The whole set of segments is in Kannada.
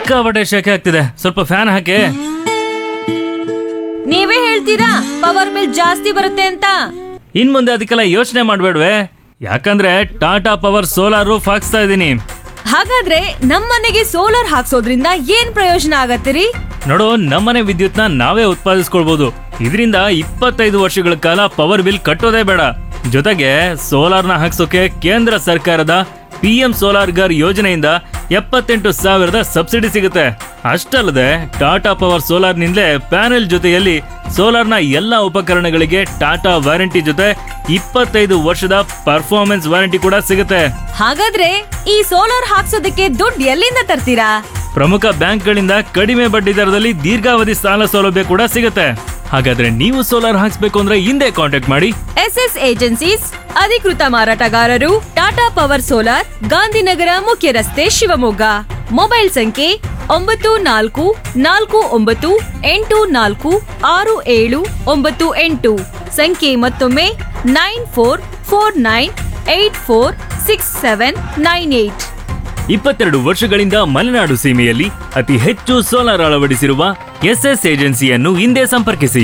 ಸಿಕ್ಕಾಪಟ್ಟೆ ಶೆಕೆ ಆಗ್ತಿದೆ ಸ್ವಲ್ಪ ಫ್ಯಾನ್ ಹಾಕಿ ನೀವೇ ಹೇಳ್ತೀರಾ ಪವರ್ ಬಿಲ್ ಜಾಸ್ತಿ ಬರುತ್ತೆ ಅಂತ ಇನ್ ಮುಂದೆ ಅದಕ್ಕೆಲ್ಲ ಯೋಚನೆ ಮಾಡ್ಬೇಡ್ವೆ ಯಾಕಂದ್ರೆ ಟಾಟಾ ಪವರ್ ಸೋಲಾರ್ ರೂಫ್ ಹಾಕ್ಸ್ತಾ ಇದ್ದೀನಿ ಹಾಗಾದ್ರೆ ನಮ್ಮನೆಗೆ ಸೋಲಾರ್ ಹಾಕ್ಸೋದ್ರಿಂದ ಏನ್ ಪ್ರಯೋಜನ ಆಗತ್ತಿರಿ ನೋಡು ನಮ್ಮನೆ ವಿದ್ಯುತ್ನ ನಾವೇ ಉತ್ಪಾದಿಸ್ಕೊಳ್ಬಹುದು ಇದರಿಂದ ಇಪ್ಪತ್ತೈದು ವರ್ಷಗಳ ಕಾಲ ಪವರ್ ಬಿಲ್ ಕಟ್ಟೋದೇ ಬೇಡ ಜೊತೆಗೆ ಸೋಲಾರ್ನ ಹಾಕ್ಸೋಕೆ ಕೇಂದ್ರ ಸರ್ಕಾರದ ಪಿ ಎಂ ಸೋಲಾರ್ ಗರ್ ಯೋಜನೆಯಿಂದ ಎಪ್ಪತ್ತೆಂಟು ಸಾವಿರದ ಸಬ್ಸಿಡಿ ಸಿಗುತ್ತೆ ಅಷ್ಟಲ್ಲದೆ ಟಾಟಾ ಪವರ್ ಸೋಲಾರ್ನಿಂದಲೇ ಪ್ಯಾನೆಲ್ ಜೊತೆಯಲ್ಲಿ ಸೋಲಾರ್ನ ಎಲ್ಲ ಉಪಕರಣಗಳಿಗೆ ಟಾಟಾ ವಾರಂಟಿ ಜೊತೆ ಇಪ್ಪತ್ತೈದು ವರ್ಷದ ಪರ್ಫಾರ್ಮೆನ್ಸ್ ವಾರಂಟಿ ಕೂಡ ಸಿಗುತ್ತೆ ಹಾಗಾದ್ರೆ ಈ ಸೋಲಾರ್ ಹಾಕ್ಸೋದಕ್ಕೆ ದುಡ್ಡು ಎಲ್ಲಿಂದ ತರ್ತೀರಾ ಪ್ರಮುಖ ಬ್ಯಾಂಕ್ಗಳಿಂದ ಕಡಿಮೆ ಬಡ್ಡಿ ದರದಲ್ಲಿ ದೀರ್ಘಾವಧಿ ಸಾಲ ಸೌಲಭ್ಯ ಕೂಡ ಸಿಗುತ್ತೆ ಹಾಗಾದ್ರೆ ನೀವು ಸೋಲಾರ್ ಹಾಕ್ಸ್ಬೇಕು ಅಂದ್ರೆ ಹಿಂದೆ ಕಾಂಟ್ಯಾಕ್ಟ್ ಮಾಡಿ ಎಸ್ ಎಸ್ ಏಜೆನ್ಸೀಸ್ ಅಧಿಕೃತ ಮಾರಾಟಗಾರರು ಟಾಟಾ ಪವರ್ ಸೋಲಾರ್ ಗಾಂಧಿನಗರ ಮುಖ್ಯ ರಸ್ತೆ ಶಿವಮೊಗ್ಗ ಮೊಬೈಲ್ ಸಂಖ್ಯೆ ಒಂಬತ್ತು ನಾಲ್ಕು ನಾಲ್ಕು ಒಂಬತ್ತು ಎಂಟು ನಾಲ್ಕು ಆರು ಏಳು ಒಂಬತ್ತು ಎಂಟು ಸಂಖ್ಯೆ ಮತ್ತೊಮ್ಮೆ nine four four nine eight four six seven nine eight ಇಪ್ಪತ್ತೆರಡು ವರ್ಷಗಳಿಂದ ಮಲೆನಾಡು ಸೀಮೆಯಲ್ಲಿ ಅತಿ ಹೆಚ್ಚು ಸೋಲಾರ್ ಅಳವಡಿಸಿರುವ ಎಸ್ಎಸ್ ಏಜೆನ್ಸಿಯನ್ನು ಹಿಂದೆ ಸಂಪರ್ಕಿಸಿ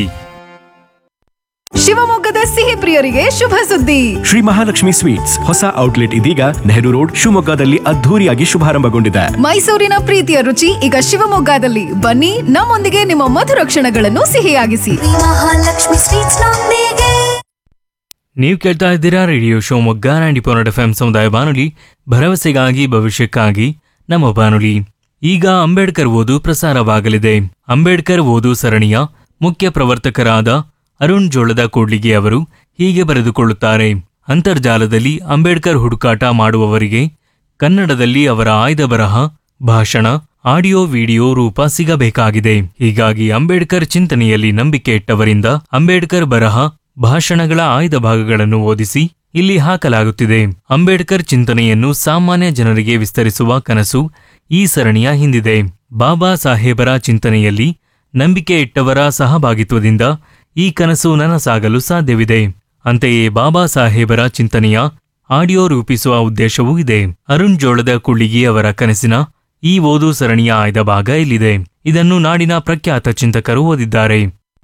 ಶಿವಮೊಗ್ಗದ ಸಿಹಿ ಪ್ರಿಯರಿಗೆ ಶುಭ ಸುದ್ದಿ ಶ್ರೀ ಮಹಾಲಕ್ಷ್ಮಿ ಸ್ವೀಟ್ಸ್ ಹೊಸ ಔಟ್ಲೆಟ್ ಇದೀಗ ನೆಹರು ರೋಡ್ ಶಿವಮೊಗ್ಗದಲ್ಲಿ ಅದ್ಧೂರಿಯಾಗಿ ಶುಭಾರಂಭಗೊಂಡಿದೆ ಮೈಸೂರಿನ ಪ್ರೀತಿಯ ರುಚಿ ಈಗ ಶಿವಮೊಗ್ಗದಲ್ಲಿ ಬನ್ನಿ ನಮ್ಮೊಂದಿಗೆ ನಿಮ್ಮ ಮಧುರ ಕ್ಷಣಗಳನ್ನು ಸಿಹಿಯಾಗಿಸಿ ಮಹಾಲಕ್ಷ್ಮಿ ಸ್ವೀಟ್ಸ್ ನೊಂದಿಗೆ ನೀವು ಕೇಳ್ತಾ ಇದ್ದೀರಾ radio Shivamogga ninety point F M ಸಮುದಾಯ ಬಾನುಲಿ ಭರವಸೆಗಾಗಿ ಭವಿಷ್ಯಕ್ಕಾಗಿ ನಮ್ಮ ಬಾನುಲಿ ಈಗ ಅಂಬೇಡ್ಕರ್ ಓದು ಪ್ರಸಾರವಾಗಲಿದೆ ಅಂಬೇಡ್ಕರ್ ಓದು ಸರಣಿಯ ಮುಖ್ಯ ಪ್ರವರ್ತಕರಾದ ಅರುಣ್ ಜೋಳದ ಕೂಡ್ಲಿಗೆ ಅವರು ಹೀಗೆ ಬರೆದುಕೊಳ್ಳುತ್ತಾರೆ ಅಂತರ್ಜಾಲದಲ್ಲಿ ಅಂಬೇಡ್ಕರ್ ಹುಡುಕಾಟ ಮಾಡುವವರಿಗೆ ಕನ್ನಡದಲ್ಲಿ ಅವರ ಆಯ್ದ ಬರಹ ಭಾಷಣ ಆಡಿಯೋ ವಿಡಿಯೋ ರೂಪ ಸಿಗಬೇಕಾಗಿದೆ ಹೀಗಾಗಿ ಅಂಬೇಡ್ಕರ್ ಚಿಂತನೆಯಲ್ಲಿ ನಂಬಿಕೆ ಇಟ್ಟವರಿಂದ ಅಂಬೇಡ್ಕರ್ ಬರಹ ಭಾಷಣಗಳ ಆಯ್ದ ಭಾಗಗಳನ್ನು ಓದಿಸಿ ಇಲ್ಲಿ ಹಾಕಲಾಗುತ್ತಿದೆ ಅಂಬೇಡ್ಕರ್ ಚಿಂತನೆಯನ್ನು ಸಾಮಾನ್ಯ ಜನರಿಗೆ ವಿಸ್ತರಿಸುವ ಕನಸು ಈ ಸರಣಿಯ ಹಿಂದಿದೆ ಬಾಬಾ ಸಾಹೇಬರ ಚಿಂತನೆಯಲ್ಲಿ ನಂಬಿಕೆ ಇಟ್ಟವರ ಸಹಭಾಗಿತ್ವದಿಂದ ಈ ಕನಸು ನನಸಾಗಲು ಸಾಧ್ಯವಿದೆ ಅಂತೆಯೇ ಬಾಬಾ ಸಾಹೇಬರ ಚಿಂತನೆಯ ಆಡಿಯೋ ರೂಪಿಸುವ ಉದ್ದೇಶವೂ ಇದೆ ಅರುಣ್ ಜೋಳದ ಕುಳ್ಳಿಗಿ ಅವರ ಕನಸಿನ ಈ ಓದು ಸರಣಿಯ ಆಯ್ದ ಭಾಗ ಇಲ್ಲಿದೆ ಇದನ್ನು ನಾಡಿನ ಪ್ರಖ್ಯಾತ ಚಿಂತಕರು ಓದಿದ್ದಾರೆ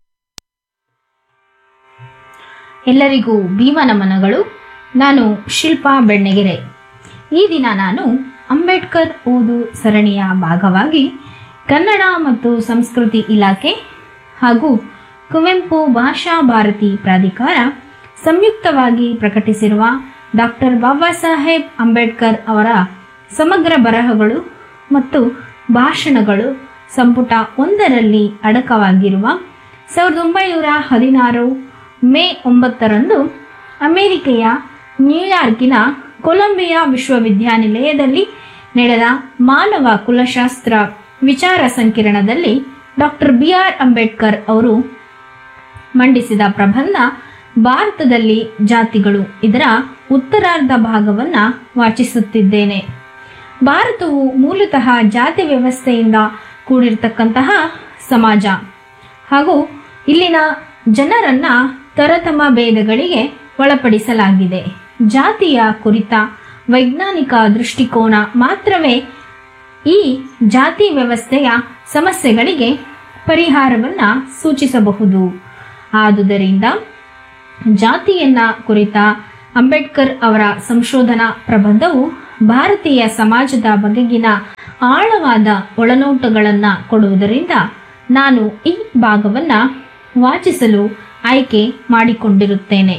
ಎಲ್ಲರಿಗೂ ಭೀಮ ನಮನಗಳು ನಾನು ಶಿಲ್ಪಾ ಬೆಣ್ಣೆಗೆರೆ ಈ ದಿನ ನಾನು ಅಂಬೇಡ್ಕರ್ ಓದು ಸರಣಿಯ ಭಾಗವಾಗಿ ಕನ್ನಡ ಮತ್ತು ಸಂಸ್ಕೃತಿ ಇಲಾಖೆ ಹಾಗೂ ಕುವೆಂಪು ಭಾಷಾ ಭಾರತಿ ಪ್ರಾಧಿಕಾರ ಸಂಯುಕ್ತವಾಗಿ ಪ್ರಕಟಿಸಿರುವ ಡಾಕ್ಟರ್ ಬಾಬಾ ಸಾಹೇಬ್ ಅಂಬೇಡ್ಕರ್ ಅವರ ಸಮಗ್ರ ಬರಹಗಳು ಮತ್ತು ಭಾಷಣಗಳು ಸಂಪುಟ ಒಂದರಲ್ಲಿ ಅಡಕವಾಗಿರುವ ಸಾವಿರದ ಒಂಬೈನೂರ ಹದಿನಾರು ಮೇ ಒಂಬತ್ತರಂದು ಅಮೆರಿಕೆಯ ನ್ಯೂಯಾರ್ಕಿನ ಕೊಲಂಬಿಯಾ ವಿಶ್ವವಿದ್ಯಾನಿಲಯದಲ್ಲಿ ನಡೆದ ಮಾನವ ಕುಲಶಾಸ್ತ್ರ ವಿಚಾರ ಸಂಕಿರಣದಲ್ಲಿ ಡಾಕ್ಟರ್ ಬಿ ಆರ್ ಅಂಬೇಡ್ಕರ್ ಅವರು ಮಂಡಿಸಿದ ಪ್ರಬಂಧ ಭಾರತದಲ್ಲಿ ಜಾತಿಗಳು ಇದರ ಉತ್ತರಾರ್ಧ ಭಾಗವನ್ನು ವಾಚಿಸುತ್ತಿದ್ದೇನೆ ಭಾರತವು ಮೂಲತಃ ಜಾತಿ ವ್ಯವಸ್ಥೆಯಿಂದ ಕೂಡಿರ್ತಕ್ಕಂತಹ ಸಮಾಜ ಹಾಗೂ ಇಲ್ಲಿನ ಜನರನ್ನ ತರತಮ ಭೇದಗಳಿಗೆ ಒಳಪಡಿಸಲಾಗಿದೆ ಜಾತಿಯ ಕುರಿತ ವೈಜ್ಞಾನಿಕ ದೃಷ್ಟಿಕೋನ ಮಾತ್ರವೇ ಈ ಜಾತಿ ವ್ಯವಸ್ಥೆಯ ಸಮಸ್ಯೆಗಳಿಗೆ ಪರಿಹಾರವನ್ನು ಸೂಚಿಸಬಹುದು ಆದುದರಿಂದ ಜಾತಿಯನ್ನ ಕುರಿತ ಅಂಬೇಡ್ಕರ್ ಅವರ ಸಂಶೋಧನಾ ಪ್ರಬಂಧವು ಭಾರತೀಯ ಸಮಾಜದ ಬಗೆಗಿನ ಆಳವಾದ ಒಳನೋಟಗಳನ್ನು ಕೊಡುವುದರಿಂದ ನಾನು ಈ ಭಾಗವನ್ನು ವಾಚಿಸಲು ಆಯ್ಕೆ ಮಾಡಿಕೊಂಡಿರುತ್ತೇನೆ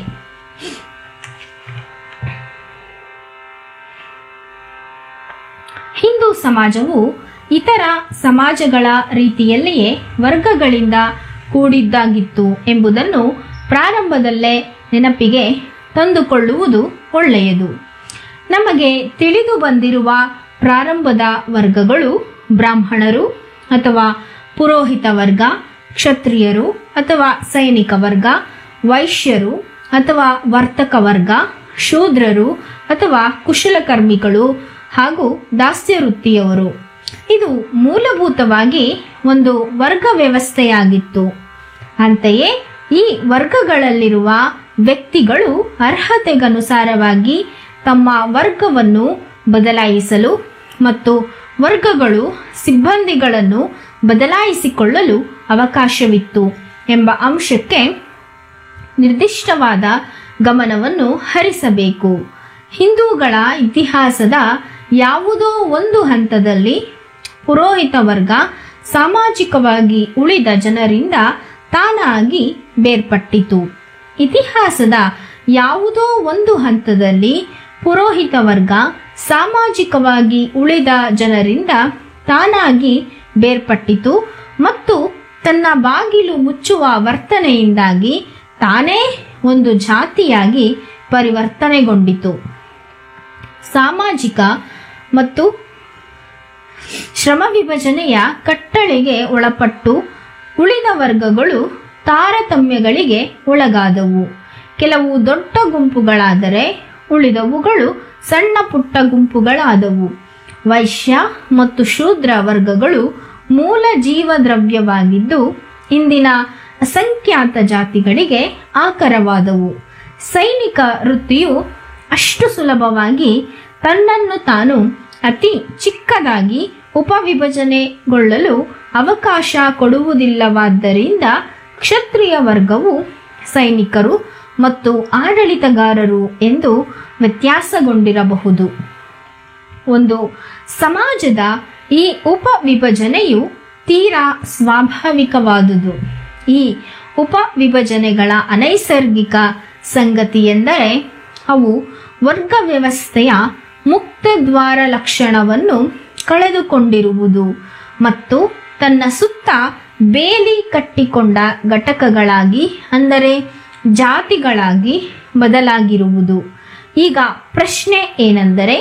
ಹಿಂದೂ ಸಮಾಜವು ಇತರ ಸಮಾಜಗಳ ರೀತಿಯಲ್ಲಿಯೇ ವರ್ಗಗಳಿಂದ ಕೂಡಿದ್ದಾಗಿತ್ತು ಎಂಬುದನ್ನು ಪ್ರಾರಂಭದಲ್ಲೇ ನೆನಪಿಗೆ ತಂದುಕೊಳ್ಳುವುದು ಒಳ್ಳೆಯದು ನಮಗೆ ತಿಳಿದು ಬಂದಿರುವ ಪ್ರಾರಂಭದ ವರ್ಗಗಳು ಬ್ರಾಹ್ಮಣರು ಅಥವಾ ಪುರೋಹಿತ ವರ್ಗ ಕ್ಷತ್ರಿಯರು ಅಥವಾ ಸೈನಿಕ ವರ್ಗ ವೈಶ್ಯರು ಅಥವಾ ವರ್ತಕ ವರ್ಗ ಶೂದ್ರರು ಅಥವಾ ಕುಶಲಕರ್ಮಿಗಳು ಹಾಗೂ ದಾಸ್ಯ ವೃತ್ತಿಯವರು ಇದು ಮೂಲಭೂತವಾಗಿ ಒಂದು ವರ್ಗ ವ್ಯವಸ್ಥೆಯಾಗಿತ್ತು ಅಂತೆಯೇ ಈ ವರ್ಗಗಳಲ್ಲಿರುವ ವ್ಯಕ್ತಿಗಳು ಅರ್ಹತೆಗನುಸಾರವಾಗಿ ತಮ್ಮ ವರ್ಗವನ್ನು ಬದಲಾಯಿಸಲು ಮತ್ತು ವರ್ಗಗಳು ಸಿಬ್ಬಂದಿಗಳನ್ನು ಬದಲಾಯಿಸಿಕೊಳ್ಳಲು ಅವಕಾಶವಿತ್ತು ಎಂಬ ಅಂಶಕ್ಕೆ ನಿರ್ದಿಷ್ಟವಾದ ಗಮನವನ್ನು ಹರಿಸಬೇಕು ಹಿಂದೂಗಳ ಇತಿಹಾಸದ ಯಾವುದೋ ಒಂದು ಹಂತದಲ್ಲಿ ಪುರೋಹಿತ ವರ್ಗ ಸಾಮಾಜಿಕವಾಗಿ ಉಳಿದ ಜನರಿಂದ ತಾನಾಗಿ ಬೇರ್ಪಟ್ಟಿತು ಇತಿಹಾಸದ ಯಾವುದೋ ಒಂದು ಹಂತದಲ್ಲಿ ಪುರೋಹಿತ ವರ್ಗ ಸಾಮಾಜಿಕವಾಗಿ ಉಳಿದ ಜನರಿಂದ ತಾನಾಗಿ ಬೇರ್ಪಟ್ಟಿತು ಮತ್ತು ತನ್ನ ಬಾಗಿಲು ಮುಚ್ಚುವ ವರ್ತನೆಯಿಂದಾಗಿ ತಾನೇ ಒಂದು ಜಾತಿಯಾಗಿ ಪರಿವರ್ತನೆಗೊಂಡಿತು ಸಾಮಾಜಿಕ ಮತ್ತು ಶ್ರಮ ವಿಭಜನೆಯ ಕಟ್ಟಳೆಗೆ ಒಳಪಟ್ಟು ಉಳಿದ ವರ್ಗಗಳು ತಾರತಮ್ಯಗಳಿಗೆ ಒಳಗಾದವು ಕೆಲವು ದೊಡ್ಡ ಗುಂಪುಗಳಾದರೆ ಉಳಿದವುಗಳು ಸಣ್ಣ ಪುಟ್ಟ ಗುಂಪುಗಳಾದವು ವೈಶ್ಯ ಮತ್ತು ಶೂದ್ರ ವರ್ಗಗಳು ಮೂಲ ಜೀವದ್ರವ್ಯವಾಗಿದ್ದು ಇಂದಿನ ಅಸಂಖ್ಯಾತ ಜಾತಿಗಳಿಗೆ ಆಕರವಾದವು ಸೈನಿಕ ವೃತ್ತಿಯು ಅಷ್ಟು ಸುಲಭವಾಗಿ ತನ್ನನ್ನು ತಾನು ಅತಿ ಚಿಕ್ಕದಾಗಿ ಉಪವಿಭಜನೆಗೊಳ್ಳಲು ಅವಕಾಶ ಕೊಡುವುದಿಲ್ಲವಾದ್ದರಿಂದ ಕ್ಷತ್ರಿಯ ವರ್ಗವು ಸೈನಿಕರು ಮತ್ತು ಆಡಳಿತಗಾರರು ಎಂದು ವ್ಯತ್ಯಾಸಗೊಂಡಿರಬಹುದು ಒಂದು ಸಮಾಜದ ಈ ಉಪವಿಭಜನೆಯು ತೀರಾ ಸ್ವಾಭಾವಿಕವಾದುದು ಈ ಉಪವಿಭಜನೆಗಳ ಅನೈಸರ್ಗಿಕ ಸಂಗತಿ ಎಂದರೆ ಅವು ವರ್ಗ ವ್ಯವಸ್ಥೆಯ ಮುಕ್ತ ದ್ವಾರ ಲಕ್ಷಣವನ್ನು ಕಳೆದುಕೊಂಡಿರುವುದು ಮತ್ತು ತನ್ನ ಸುತ್ತ ಬೇಲಿ ಕಟ್ಟಿಕೊಂಡ ಘಟಕಗಳಾಗಿ ಅಂದರೆ ಜಾತಿಗಳಾಗಿ ಬದಲಾಗಿರುವುದು ಈಗ ಪ್ರಶ್ನೆ ಏನೆಂದರೆ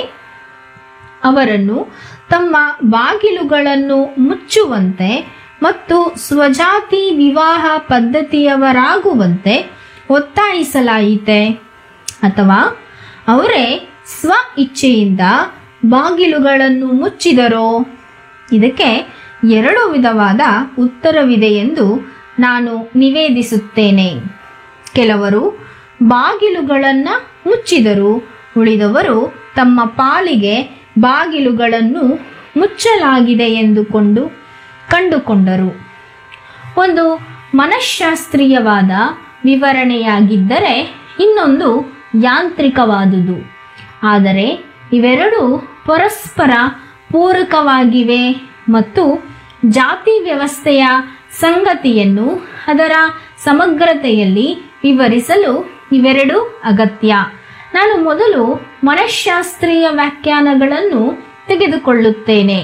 ಅವರನ್ನು ತಮ್ಮ ಬಾಗಿಲುಗಳನ್ನು ಮುಚ್ಚುವಂತೆ ಮತ್ತು ಸ್ವಜಾತಿ ವಿವಾಹ ಪದ್ಧತಿಯವರಾಗುವಂತೆ ಒತ್ತಾಯಿಸಲಾಯಿತೆ ಅಥವಾ ಅವರೇ ಸ್ವ ಇಚ್ಛೆಯಿಂದ ಬಾಗಿಲುಗಳನ್ನು ಮುಚ್ಚಿದರೋ ಇದಕ್ಕೆ ಎರಡು ವಿಧವಾದ ಉತ್ತರವಿದೆ ಎಂದು ನಾನು ನಿವೇದಿಸುತ್ತೇನೆ ಕೆಲವರು ಬಾಗಿಲುಗಳನ್ನು ಮುಚ್ಚಿದರು ಉಳಿದವರು ತಮ್ಮ ಪಾಲಿಗೆ ಬಾಗಿಲುಗಳನ್ನು ಮುಚ್ಚಲಾಗಿದೆ ಎಂದುಕೊಂಡು ಕಂಡುಕೊಂಡರು ಒಂದು ಮನಃಶಾಸ್ತ್ರೀಯವಾದ ವಿವರಣೆಯಾಗಿದ್ದರೆ ಇನ್ನೊಂದು ಯಾಂತ್ರಿಕವಾದುದು ಆದರೆ ಇವೆರಡೂ ಪರಸ್ಪರ ಪೂರಕವಾಗಿವೆ ಮತ್ತು ಜಾತಿ ವ್ಯವಸ್ಥೆಯ ಸಂಗತಿಯನ್ನು ಅದರ ಸಮಗ್ರತೆಯಲ್ಲಿ ವಿವರಿಸಲು ಇವೆರಡೂ ಅಗತ್ಯ ನಾನು ಮೊದಲು ಮನಃಶಾಸ್ತ್ರೀಯ ವ್ಯಾಖ್ಯಾನಗಳನ್ನು ತೆಗೆದುಕೊಳ್ಳುತ್ತೇನೆ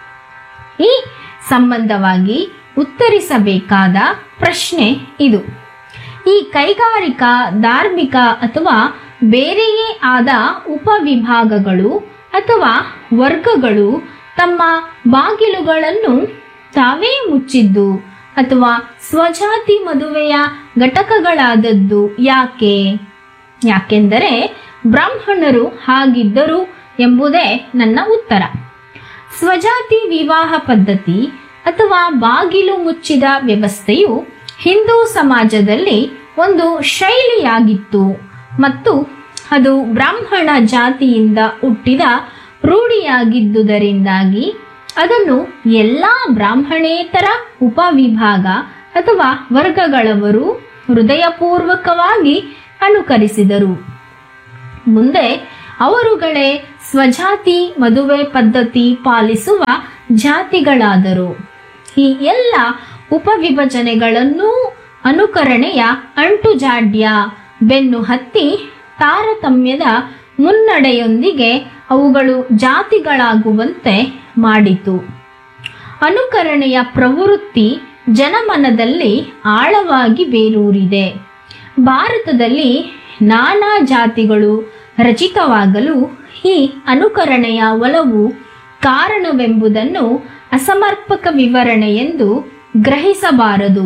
ಈ ಸಂಬಂಧವಾಗಿ ಉತ್ತರಿಸಬೇಕಾದ ಪ್ರಶ್ನೆ ಇದು ಈ ಕೈಗಾರಿಕಾ ಧಾರ್ಮಿಕ ಅಥವಾ ಬೇರೆಯೇ ಆದ ಉಪವಿಭಾಗಗಳು ಅಥವಾ ವರ್ಗಗಳು ತಮ್ಮ ಬಾಗಿಲುಗಳನ್ನು ತಾವೇ ಮುಚ್ಚಿದ್ದು ಅಥವಾ ಸ್ವಜಾತಿ ಮದುವೆಯ ಘಟಕಗಳಾದದ್ದು ಯಾಕೆ ಯಾಕೆಂದರೆ ಬ್ರಾಹ್ಮಣರು ಹಾಗಿದ್ದರು ಎಂಬುದೇ ನನ್ನ ಉತ್ತರ ಸ್ವಜಾತಿ ವಿವಾಹ ಪದ್ಧತಿ ಅಥವಾ ಬಾಗಿಲು ಮುಚ್ಚಿದ ವ್ಯವಸ್ಥೆಯು ಹಿಂದೂ ಸಮಾಜದಲ್ಲಿ ಒಂದು ಶೈಲಿಯಾಗಿತ್ತು ಮತ್ತು ಅದು ಬ್ರಾಹ್ಮಣ ಜಾತಿಯಿಂದ ಹುಟ್ಟಿದ ರೂಢಿಯಾಗಿದ್ದುದರಿಂದಾಗಿ ಅದನ್ನು ಎಲ್ಲ ಬ್ರಾಹ್ಮಣೇತರ ಉಪವಿಭಾಗ ಅಥವಾ ವರ್ಗಗಳವರು ಹೃದಯಪೂರ್ವಕವಾಗಿ ಅನುಕರಿಸಿದರು ಮುಂದೆ ಅವರುಗಳೇ ಸ್ವಜಾತಿ ಮದುವೆ ಪದ್ಧತಿ ಪಾಲಿಸುವ ಜಾತಿಗಳಾದರು ಈ ಎಲ್ಲ ಉಪವಿಭಜನೆಗಳನ್ನೂ ಅನುಕರಣೆಯ ಅಂಟುಜಾಡ್ಯ ಬೆನ್ನು ಹತ್ತಿ ತಾರತಮ್ಯದ ಮುನ್ನಡೆಯೊಂದಿಗೆ ಅವುಗಳು ಜಾತಿಗಳಾಗುವಂತೆ ಮಾಡಿತು ಅನುಕರಣೆಯ ಪ್ರವೃತ್ತಿ ಜನಮನದಲ್ಲಿ ಆಳವಾಗಿ ಬೇರೂರಿದೆ ಭಾರತದಲ್ಲಿ ನಾನಾ ಜಾತಿಗಳು ರಚಿತವಾಗಲು ಈ ಅನುಕರಣೆಯ ಒಲವು ಕಾರಣವೆಂಬುದನ್ನು ಅಸಮರ್ಪಕ ವಿವರಣೆ ಎಂದು ಗ್ರಹಿಸಬಾರದು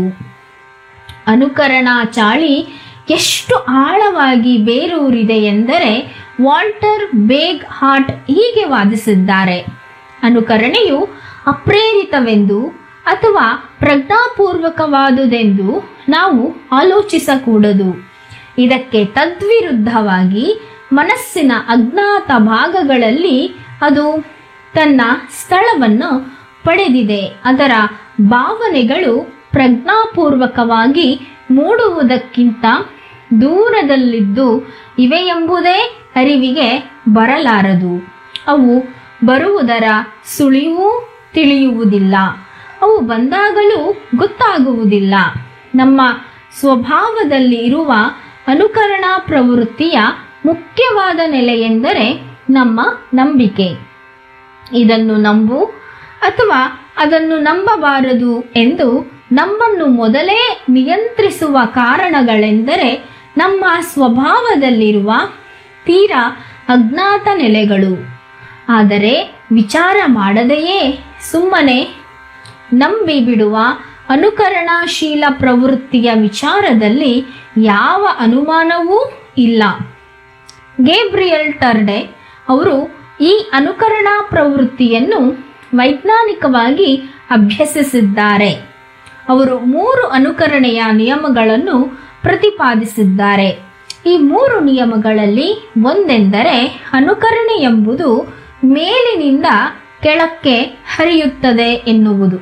ಅನುಕರಣಾ ಚಾಳಿ ಎಷ್ಟು ಆಳವಾಗಿ ಬೇರೂರಿದೆ ಎಂದರೆ ವಾಲ್ಟರ್ ಬೇಗ್ ಹಾರ್ಟ್ ಹೀಗೆ ವಾದಿಸಿದ್ದಾರೆ ಅನುಕರಣೆಯು ಅಪ್ರೇರಿತವೆಂದು ಅಥವಾ ಪ್ರಜ್ಞಾಪೂರ್ವಕವಾದುದೆಂದು ನಾವು ಆಲೋಚಿಸಕೂಡದು ಇದಕ್ಕೆ ತದ್ವಿರುದ್ಧವಾಗಿ ಮನಸ್ಸಿನ ಅಜ್ಞಾತ ಭಾಗಗಳಲ್ಲಿ ಅದು ತನ್ನ ಸ್ಥಳವನ್ನು ಪಡೆದಿದೆ ಅದರ ಭಾವನೆಗಳು ಪ್ರಜ್ಞಾಪೂರ್ವಕವಾಗಿ ಮೂಡುವುದಕ್ಕಿಂತ ದೂರದಲ್ಲಿದ್ದು ಇವೆ ಎಂಬುದೇ ಅರಿವಿಗೆ ಬರಲಾರದು ಅವು ಬರುವುದರ ಸುಳಿವೂ ತಿಳಿಯುವುದಿಲ್ಲ ಅವು ಬಂದಾಗಲೂ ಗೊತ್ತಾಗುವುದಿಲ್ಲ ನಮ್ಮ ಸ್ವಭಾವದಲ್ಲಿ ಇರುವ ಅನುಕರಣಾ ಪ್ರವೃತ್ತಿಯ ಮುಖ್ಯವಾದ ನೆಲೆಯೆಂದರೆ ನಮ್ಮ ನಂಬಿಕೆ ಇದನ್ನು ನಂಬು ಅಥವಾ ಅದನ್ನು ನಂಬಬಾರದು ಎಂದು ನಮ್ಮನ್ನು ಮೊದಲೇ ನಿಯಂತ್ರಿಸುವ ಕಾರಣಗಳೆಂದರೆ ನಮ್ಮ ಸ್ವಭಾವದಲ್ಲಿರುವ ತೀರಾ ಅಜ್ಞಾತ ನೆಲೆಗಳು ಆದರೆ ವಿಚಾರ ಮಾಡದೆಯೇ ಸುಮ್ಮನೆ ನಂಬಿ ಬಿಡುವ ಅನುಕರಣಾಶೀಲ ಪ್ರವೃತ್ತಿಯ ವಿಚಾರದಲ್ಲಿ ಯಾವ ಅನುಮಾನವೂ ಇಲ್ಲ ಗೇಬ್ರಿಯಲ್ ಟರ್ಡೆ ಅವರು ಈ ಅನುಕರಣಾ ಪ್ರವೃತ್ತಿಯನ್ನು ವೈಜ್ಞಾನಿಕವಾಗಿ ಅಭ್ಯಸಿಸಿದ್ದಾರೆ ಅವರು ಮೂರು ಅನುಕರಣೆಯ ನಿಯಮಗಳನ್ನು ಪ್ರತಿಪಾದಿಸಿದ್ದಾರೆ ಈ ಮೂರು ನಿಯಮಗಳಲ್ಲಿ ಒಂದೆಂದರೆ ಅನುಕರಣೆ ಎಂಬುದು ಮೇಲಿನಿಂದ ಕೆಳಕ್ಕೆ ಹರಿಯುತ್ತದೆ ಎನ್ನುವುದು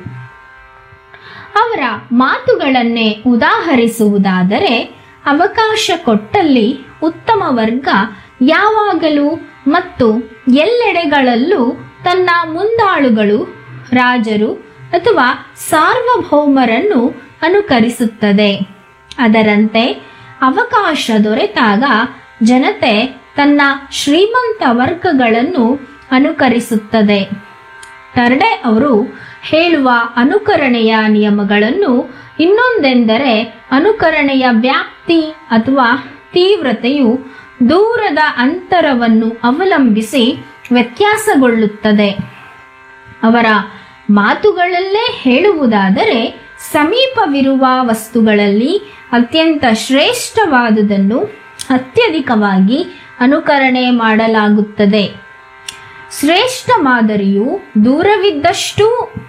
ಅವರ ಮಾತುಗಳನ್ನೇ ಉದಾಹರಿಸುವುದಾದರೆ ಅವಕಾಶ ಕೊಟ್ಟಲ್ಲಿ ಉತ್ತಮ ವರ್ಗ ಯಾವಾಗಲೂ ಮತ್ತು ಎಲ್ಲೆಡೆಗಳಲ್ಲೂ ತನ್ನ ಮುಂದಾಳುಗಳು ರಾಜರು ಅಥವಾ ಸಾರ್ವಭೌಮರನ್ನು ಅನುಕರಿಸುತ್ತದೆ ಅದರಂತೆ ಅವಕಾಶ ದೊರೆತಾಗ ಜನತೆ ತನ್ನ ಶ್ರೀಮಂತ ವರ್ಗಗಳನ್ನು ಅನುಕರಿಸುತ್ತದೆ ಟರ್ಡೆ ಅವರು ಹೇಳುವ ಅನುಕರಣೆಯ ನಿಯಮಗಳನ್ನು ಇನ್ನೊಂದೆಂದರೆ ಅನುಕರಣೆಯ ವ್ಯಾಪ್ತಿ ಅಥವಾ ತೀವ್ರತೆಯು ದೂರದ ಅಂತರವನ್ನು ಅವಲಂಬಿಸಿ ವ್ಯತ್ಯಾಸಗೊಳ್ಳುತ್ತದೆ ಅವರ ಮಾತುಗಳಲ್ಲೇ ಹೇಳುವುದಾದರೆ ಸಮೀಪವಿರುವ ವಸ್ತುಗಳಲ್ಲಿ ಅತ್ಯಂತ ಶ್ರೇಷ್ಠವಾದುದನ್ನು ಅತ್ಯಧಿಕವಾಗಿ ಅನುಕರಣೆ ಮಾಡಲಾಗುತ್ತದೆ ಶ್ರೇಷ್ಠ ಮಾದರಿಯು ದೂರವಿದ್ದಷ್ಟೂ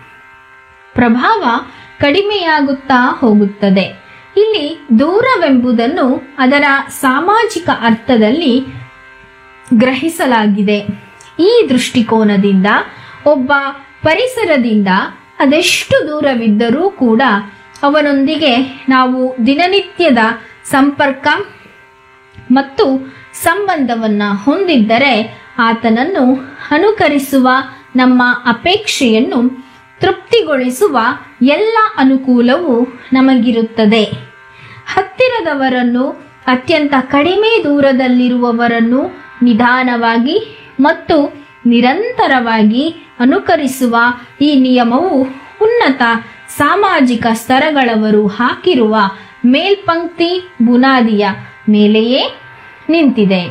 ಪ್ರಭಾವ ಕಡಿಮೆಯಾಗುತ್ತಾ ಹೋಗುತ್ತದೆ ಇಲ್ಲಿ ದೂರವೆಂಬುದನ್ನು ಅದರ ಸಾಮಾಜಿಕ ಅರ್ಥದಲ್ಲಿ ಗ್ರಹಿಸಲಾಗಿದೆ ಈ ದೃಷ್ಟಿಕೋನದಿಂದ ಒಬ್ಬ ಪರಿಸರದಿಂದ ಅದೆಷ್ಟು ದೂರವಿದ್ದರೂ ಕೂಡ ಅವನೊಂದಿಗೆ ನಾವು ದಿನನಿತ್ಯದ ಸಂಪರ್ಕ ಮತ್ತು ಸಂಬಂಧವನ್ನು ಹೊಂದಿದ್ದರೆ ಆತನನ್ನು ಅನುಕರಿಸುವ ನಮ್ಮ ಅಪೇಕ್ಷೆಯನ್ನು ತೃಪ್ತಿಗೊಳಿಸುವ ಎಲ್ಲ ಅನುಕೂಲವೂ ನಮಗಿರುತ್ತದೆ ಹತ್ತಿರದವರನ್ನು ಅತ್ಯಂತ ಕಡಿಮೆ ದೂರದಲ್ಲಿರುವವರನ್ನು ನಿಧಾನವಾಗಿ ಮತ್ತು ನಿರಂತರವಾಗಿ ಅನುಕರಿಸುವ ಈ ನಿಯಮವು ಉನ್ನತ ಸಾಮಾಜಿಕ ಸ್ತರಗಳವರು ಹಾಕಿರುವ ಮೇಲ್ಪಂಕ್ತಿ ಬುನಾದಿಯ ಮೇಲೆಯೇ ನಿಂತಿದೆ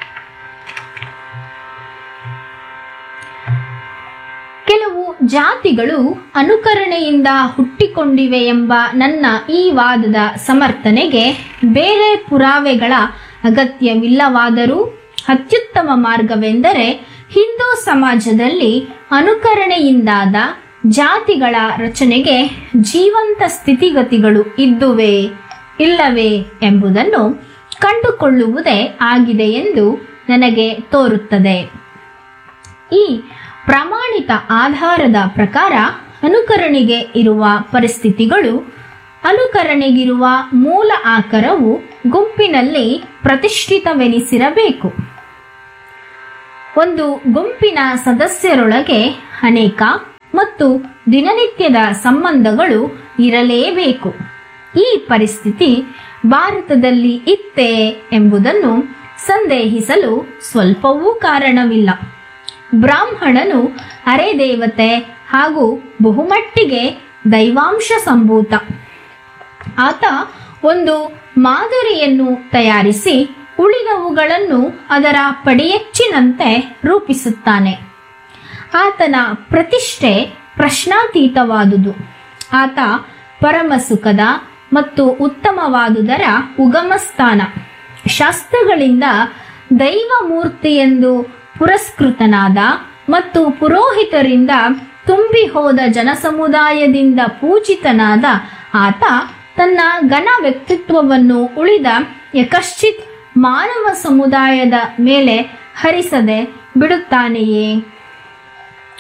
ಕೆಲವು ಜಾತಿಗಳು ಅನುಕರಣೆಯಿಂದ ಹುಟ್ಟಿಕೊಂಡಿವೆ ಎಂಬ ನನ್ನ ಈ ವಾದದ ಸಮರ್ಥನೆಗೆ ಬೇರೆ ಪುರಾವೆಗಳ ಅಗತ್ಯವಿಲ್ಲವಾದರೂ ಅತ್ಯುತ್ತಮ ಮಾರ್ಗವೆಂದರೆ ಹಿಂದೂ ಸಮಾಜದಲ್ಲಿ ಅನುಕರಣೆಯಿಂದಾದ ಜಾತಿಗಳ ರಚನೆಗೆ ಜೀವಂತ ಸ್ಥಿತಿಗತಿಗಳು ಇದ್ದುವೆ ಇಲ್ಲವೇ ಎಂಬುದನ್ನು ಕಂಡುಕೊಳ್ಳುವುದೇ ಆಗಿದೆ ಎಂದು ನನಗೆ ತೋರುತ್ತದೆ ಈ ಪ್ರಮಾಣಿತ ಆಧಾರದ ಪ್ರಕಾರ ಅನುಕರಣೆಗೆ ಇರುವ ಪರಿಸ್ಥಿತಿಗಳು ಅನುಕರಣೆಗಿರುವ ಮೂಲ ಆಕರವು ಗುಂಪಿನಲ್ಲಿ ಪ್ರತಿಷ್ಠಿತವೆನಿಸಿರಬೇಕು ಒಂದು ಗುಂಪಿನ ಸದಸ್ಯರೊಳಗೆ ಅನೇಕ ಮತ್ತು ದಿನನಿತ್ಯದ ಸಂಬಂಧಗಳು ಇರಲೇಬೇಕು ಈ ಪರಿಸ್ಥಿತಿ ಭಾರತದಲ್ಲಿ ಇತ್ತೇ ಎಂಬುದನ್ನು ಸಂದೇಹಿಸಲು ಸ್ವಲ್ಪವೂ ಕಾರಣವಿಲ್ಲ ಬ್ರಾಹ್ಮಣನು ಅರೆದೇವತೆ ಹಾಗೂ ಬಹುಮಟ್ಟಿಗೆ ದೈವಾಂಶ ಸಂಭೂತ ಆತ ಒಂದು ಮಾದರಿಯನ್ನು ತಯಾರಿಸಿ ಉಳಿದವುಗಳನ್ನು ಅದರ ಪಡಿಯಚ್ಚಿನಂತೆ ರೂಪಿಸುತ್ತಾನೆ ಆತನ ಪ್ರತಿಷ್ಠೆ ಪ್ರಶ್ನಾತೀತವಾದುದು ಆತ ಪರಮಸುಖದ ಮತ್ತು ಉತ್ತಮವಾದುದರ ಉಗಮ ಸ್ಥಾನ ಶಾಸ್ತ್ರಗಳಿಂದ ದೈವಮೂರ್ತಿ ಎಂದು ಪುರಸ್ಕೃತನಾದ ಮತ್ತು ಪುರೋಹಿತರಿಂದ ತುಂಬಿ ಹೋದ ಜನಸಮುದಾಯದಿಂದ ಪೂಜಿತನಾದ ಆತ ತನ್ನ ಘನ ವ್ಯಕ್ತಿತ್ವವನ್ನು ಉಳಿದ ಯಕಶ್ಚಿತ್ ಮಾನವ ಸಮುದಾಯದ ಮೇಲೆ ಹರಿಸದೆ ಬಿಡುತ್ತಾನೆಯೇ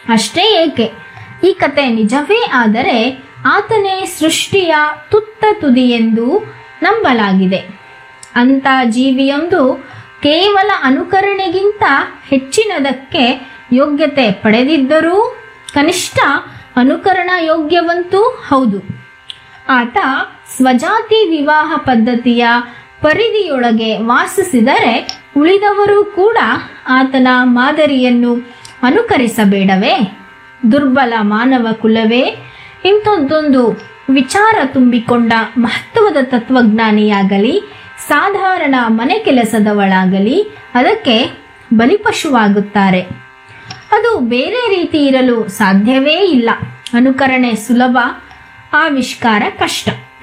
ಅಷ್ಟೇ ಏಕೆ ಈ ಕತೆ ನಿಜವೇ ಆದರೆ ಆತನೇ ಸೃಷ್ಟಿಯ ತುತ್ತ ತುದಿ ಎಂದು ನಂಬಲಾಗಿದೆ ಅಂಥ ಜೀವಿಯೊಂದು ಕೇವಲ ಅನುಕರಣೆಗಿಂತ ಹೆಚ್ಚಿನದಕ್ಕೆ ಯೋಗ್ಯತೆ ಪಡೆದಿದ್ದರೂ ಕನಿಷ್ಠ ಅನುಕರಣ ಯೋಗ್ಯವಂತೂ ಹೌದು ಆತ ಸ್ವಜಾತಿ ವಿವಾಹ ಪದ್ಧತಿಯ ಪರಿಧಿಯೊಳಗೆ ವಾಸಿಸಿದರೆ ಉಳಿದವರು ಕೂಡ ಆತನ ಮಾದರಿಯನ್ನು ಅನುಕರಿಸಬೇಡವೇ ದುರ್ಬಲ ಮಾನವ ಕುಲವೇ ಇಂಥದ್ದೊಂದು ವಿಚಾರ ತುಂಬಿಕೊಂಡ ಮಹತ್ವದ ತತ್ವಜ್ಞಾನಿಯಾಗಲಿ ಸಾಧಾರಣ ಮನೆ ಕೆಲಸದವಳಾಗಲಿ ಅದಕ್ಕೆ ಬಲಿಪಶುವಾಗುತ್ತಾರೆ ಅದು ಬೇರೆ ರೀತಿ ಇರಲು ಸಾಧ್ಯವೇ ಇಲ್ಲ ಅನುಕರಣೆ ಸುಲಭ ಆವಿಷ್ಕಾರ ಕಷ್ಟ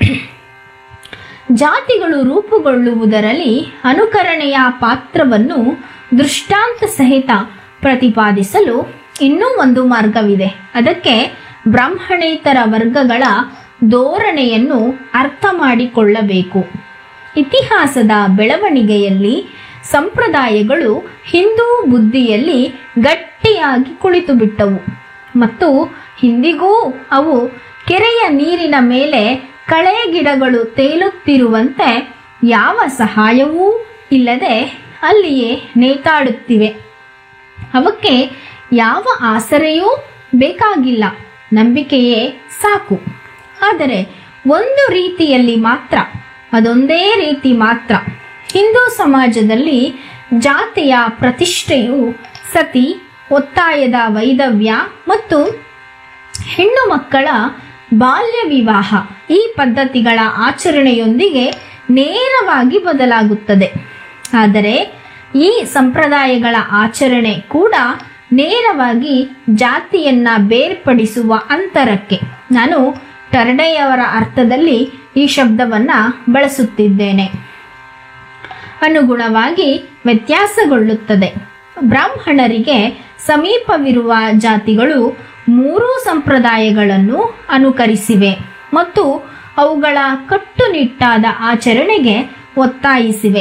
ಜಾತಿಗಳು ರೂಪುಗೊಳ್ಳುವುದರಲ್ಲಿ ಅನುಕರಣೆಯ ಪಾತ್ರವನ್ನು ದೃಷ್ಟಾಂತ ಸಹಿತ ಪ್ರತಿಪಾದಿಸಲು ಇನ್ನೂ ಒಂದು ಮಾರ್ಗವಿದೆ ಅದಕ್ಕೆ ಬ್ರಾಹ್ಮಣೇತರ ವರ್ಗಗಳ ಧೋರಣೆಯನ್ನು ಅರ್ಥ ಮಾಡಿಕೊಳ್ಳಬೇಕು ಇತಿಹಾಸದ ಬೆಳವಣಿಗೆಯಲ್ಲಿ ಸಂಪ್ರದಾಯಗಳು ಹಿಂದೂ ಬುದ್ಧಿಯಲ್ಲಿ ಗಟ್ಟಿಯಾಗಿ ಕುಳಿತು ಬಿಟ್ಟವು ಮತ್ತು ಇಂದಿಗೂ ಅವು ಕೆರೆಯ ನೀರಿನ ಮೇಲೆ ಕಳೆ ಗಿಡಗಳು ತೇಲುತ್ತಿರುವಂತೆ ಯಾವ ಸಹಾಯವೂ ಇಲ್ಲದೆ ಅಲ್ಲಿಯೇ ನೇತಾಡುತ್ತಿವೆ ಅವಕ್ಕೆ ಯಾವ ಆಸರೆಯೂ ಬೇಕಾಗಿಲ್ಲ ನಂಬಿಕೆಯೇ ಸಾಕು ಆದರೆ ಒಂದು ರೀತಿಯಲ್ಲಿ ಮಾತ್ರ ಅದೊಂದೇ ರೀತಿ ಮಾತ್ರ ಹಿಂದೂ ಸಮಾಜದಲ್ಲಿ ಜಾತಿಯ ಪ್ರತಿಷ್ಠೆಯು ಸತಿ ಒತ್ತಾಯದ ವೈದವ್ಯ ಮತ್ತು ಹೆಣ್ಣು ಮಕ್ಕಳ ಬಾಲ್ಯ ವಿವಾಹ ಈ ಪದ್ಧತಿಗಳ ಆಚರಣೆಯೊಂದಿಗೆ ನೇರವಾಗಿ ಬದಲಾಗುತ್ತದೆ ಆದರೆ ಈ ಸಂಪ್ರದಾಯಗಳ ಆಚರಣೆ ಕೂಡ ನೇರವಾಗಿ ಜಾತಿಯನ್ನ ಬೇರ್ಪಡಿಸುವ ಅಂತರಕ್ಕೆ ನಾನು ಟರ್ಡೆಯವರ ಅರ್ಥದಲ್ಲಿ ಈ ಶಬ್ದವನ್ನ ಬಳಸುತ್ತಿದ್ದೇನೆ ಅನುಗುಣವಾಗಿ ವ್ಯತ್ಯಾಸಗೊಳ್ಳುತ್ತದೆ ಬ್ರಾಹ್ಮಣರಿಗೆ ಸಮೀಪವಿರುವ ಜಾತಿಗಳು ಮೂರೂ ಸಂಪ್ರದಾಯಗಳನ್ನು ಅನುಕರಿಸಿವೆ ಮತ್ತು ಅವುಗಳ ಕಟ್ಟುನಿಟ್ಟಾದ ಆಚರಣೆಗೆ ಒತ್ತಾಯಿಸಿವೆ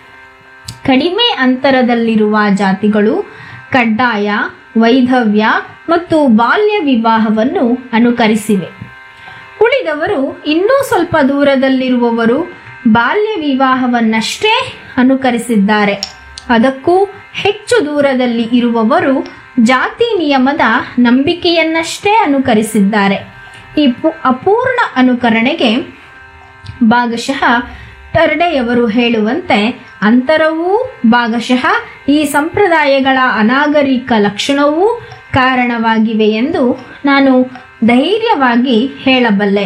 ಕಡಿಮೆ ಅಂತರದಲ್ಲಿರುವ ಜಾತಿಗಳು ಕಡ್ಡಾಯ ವೈಧವ್ಯ ಮತ್ತು ಬಾಲ್ಯ ವಿವಾಹವನ್ನು ಅನುಕರಿಸಿವೆ ಉಳಿದವರು ಇನ್ನೂ ಸ್ವಲ್ಪ ದೂರದಲ್ಲಿರುವವರು ಬಾಲ್ಯ ವಿವಾಹವನ್ನಷ್ಟೇ ಅನುಕರಿಸಿದ್ದಾರೆ ಅದಕ್ಕೂ ಹೆಚ್ಚು ದೂರದಲ್ಲಿ ಇರುವವರು ಜಾತಿ ನಿಯಮದ ನಂಬಿಕೆಯನ್ನಷ್ಟೇ ಅನುಕರಿಸಿದ್ದಾರೆ ಈ ಪು ಅಪೂರ್ಣ ಅನುಕರಣೆಗೆ ಭಾಗಶಃ ಟರ್ಡೆಯವರು ಹೇಳುವಂತೆ ಅಂತರವೂ ಭಾಗಶಃ ಈ ಸಂಪ್ರದಾಯಗಳ ಅನಾಗರಿಕ ಲಕ್ಷಣವೂ ಕಾರಣವಾಗಿವೆ ಎಂದು ನಾನು ಧೈರ್ಯವಾಗಿ ಹೇಳಬಲ್ಲೆ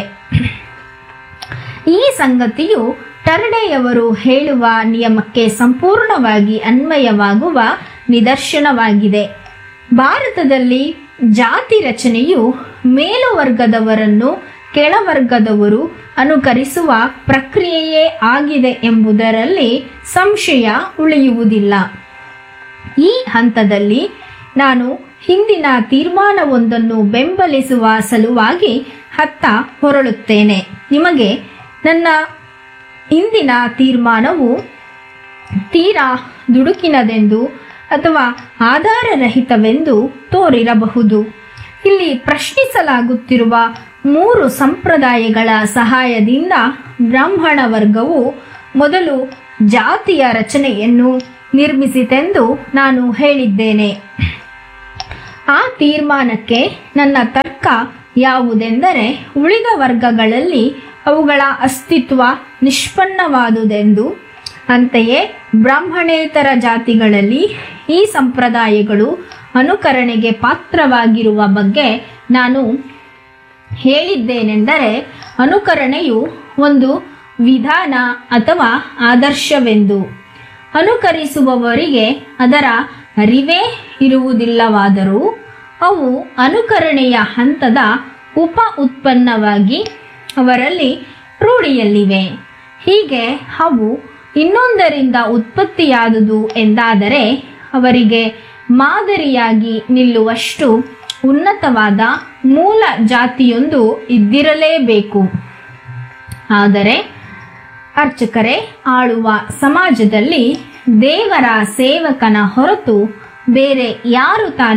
ಈ ಸಂಗತಿಯು ಟರ್ಡೆಯವರು ಹೇಳುವ ನಿಯಮಕ್ಕೆ ಸಂಪೂರ್ಣವಾಗಿ ಅನ್ವಯವಾಗುವ ನಿದರ್ಶನವಾಗಿದೆ ಭಾರತದಲ್ಲಿ ಜಾತಿ ರಚನೆಯು ಮೇಲುವರ್ಗದವರನ್ನು ಕೆಳವರ್ಗದವರು ಅನುಕರಿಸುವ ಪ್ರಕ್ರಿಯೆಯೇ ಆಗಿದೆ ಎಂಬುದರಲ್ಲಿ ಸಂಶಯ ಉಳಿಯುವುದಿಲ್ಲ ಈ ಹಂತದಲ್ಲಿ ನಾನು ಹಿಂದಿನ ತೀರ್ಮಾನವೊಂದನ್ನು ಬೆಂಬಲಿಸುವ ಸಲುವಾಗಿ ಹತ್ತ ಹೊರಳುತ್ತೇನೆ ನಿಮಗೆ ನನ್ನ ಇಂದಿನ ತೀರ್ಮಾನವು ತೀರಾ ದುಡುಕಿನದೆಂದು ಅಥವಾ ಆಧಾರರಹಿತವೆಂದು ತೋರಿರಬಹುದು ಇಲ್ಲಿ ಪ್ರಶ್ನಿಸಲಾಗುತ್ತಿರುವ ಮೂರು ಸಂಪ್ರದಾಯಗಳ ಸಹಾಯದಿಂದ ಬ್ರಾಹ್ಮಣ ವರ್ಗವು ಮೊದಲು ಜಾತಿಯ ರಚನೆಯನ್ನು ನಿರ್ಮಿಸಿತೆಂದು ನಾನು ಹೇಳಿದ್ದೇನೆ ಆ ತೀರ್ಮಾನಕ್ಕೆ ನನ್ನ ತರ್ಕ ಯಾವುದೆಂದರೆ ಉಳಿದ ವರ್ಗಗಳಲ್ಲಿ ಅವುಗಳ ಅಸ್ತಿತ್ವ ನಿಷ್ಪನ್ನವಾದುದೆಂದು ಅಂತೆಯೇ ಬ್ರಾಹ್ಮಣೇತರ ಜಾತಿಗಳಲ್ಲಿ ಈ ಸಂಪ್ರದಾಯಗಳು ಅನುಕರಣೆಗೆ ಪಾತ್ರವಾಗಿರುವ ಬಗ್ಗೆ ನಾನು ಹೇಳಿದ್ದೇನೆಂದರೆ ಅನುಕರಣೆಯು ಒಂದು ವಿಧಾನ ಅಥವಾ ಆದರ್ಶವೆಂದು ಅನುಕರಿಸುವವರಿಗೆ ಅದರ ಅರಿವೇ ಇರುವುದಿಲ್ಲವಾದರೂ ಅವು ಅನುಕರಣೆಯ ಹಂತದ ಉಪ ಉತ್ಪನ್ನವಾಗಿ ಅವರಲ್ಲಿ ರೂಢಿಯಲ್ಲಿವೆ ಹೀಗೆ ಅವು ಇನ್ನೊಂದರಿಂದ ಉತ್ಪತ್ತಿಯಾದುದು ಎಂದಾದರೆ ಅವರಿಗೆ ಮಾದರಿಯಾಗಿ ನಿಲ್ಲುವಷ್ಟು ಉನ್ನತವಾದ ಮೂಲ ಜಾತಿಯೊಂದು ಇದ್ದಿರಲೇಬೇಕು ಆದರೆ ಅರ್ಚಕರೇ ಆಳುವ ಸಮಾಜದಲ್ಲಿ ದೇವರ ಸೇವಕನ ಹೊರತು ಬೇರೆ ಯಾರು ತಾನೇ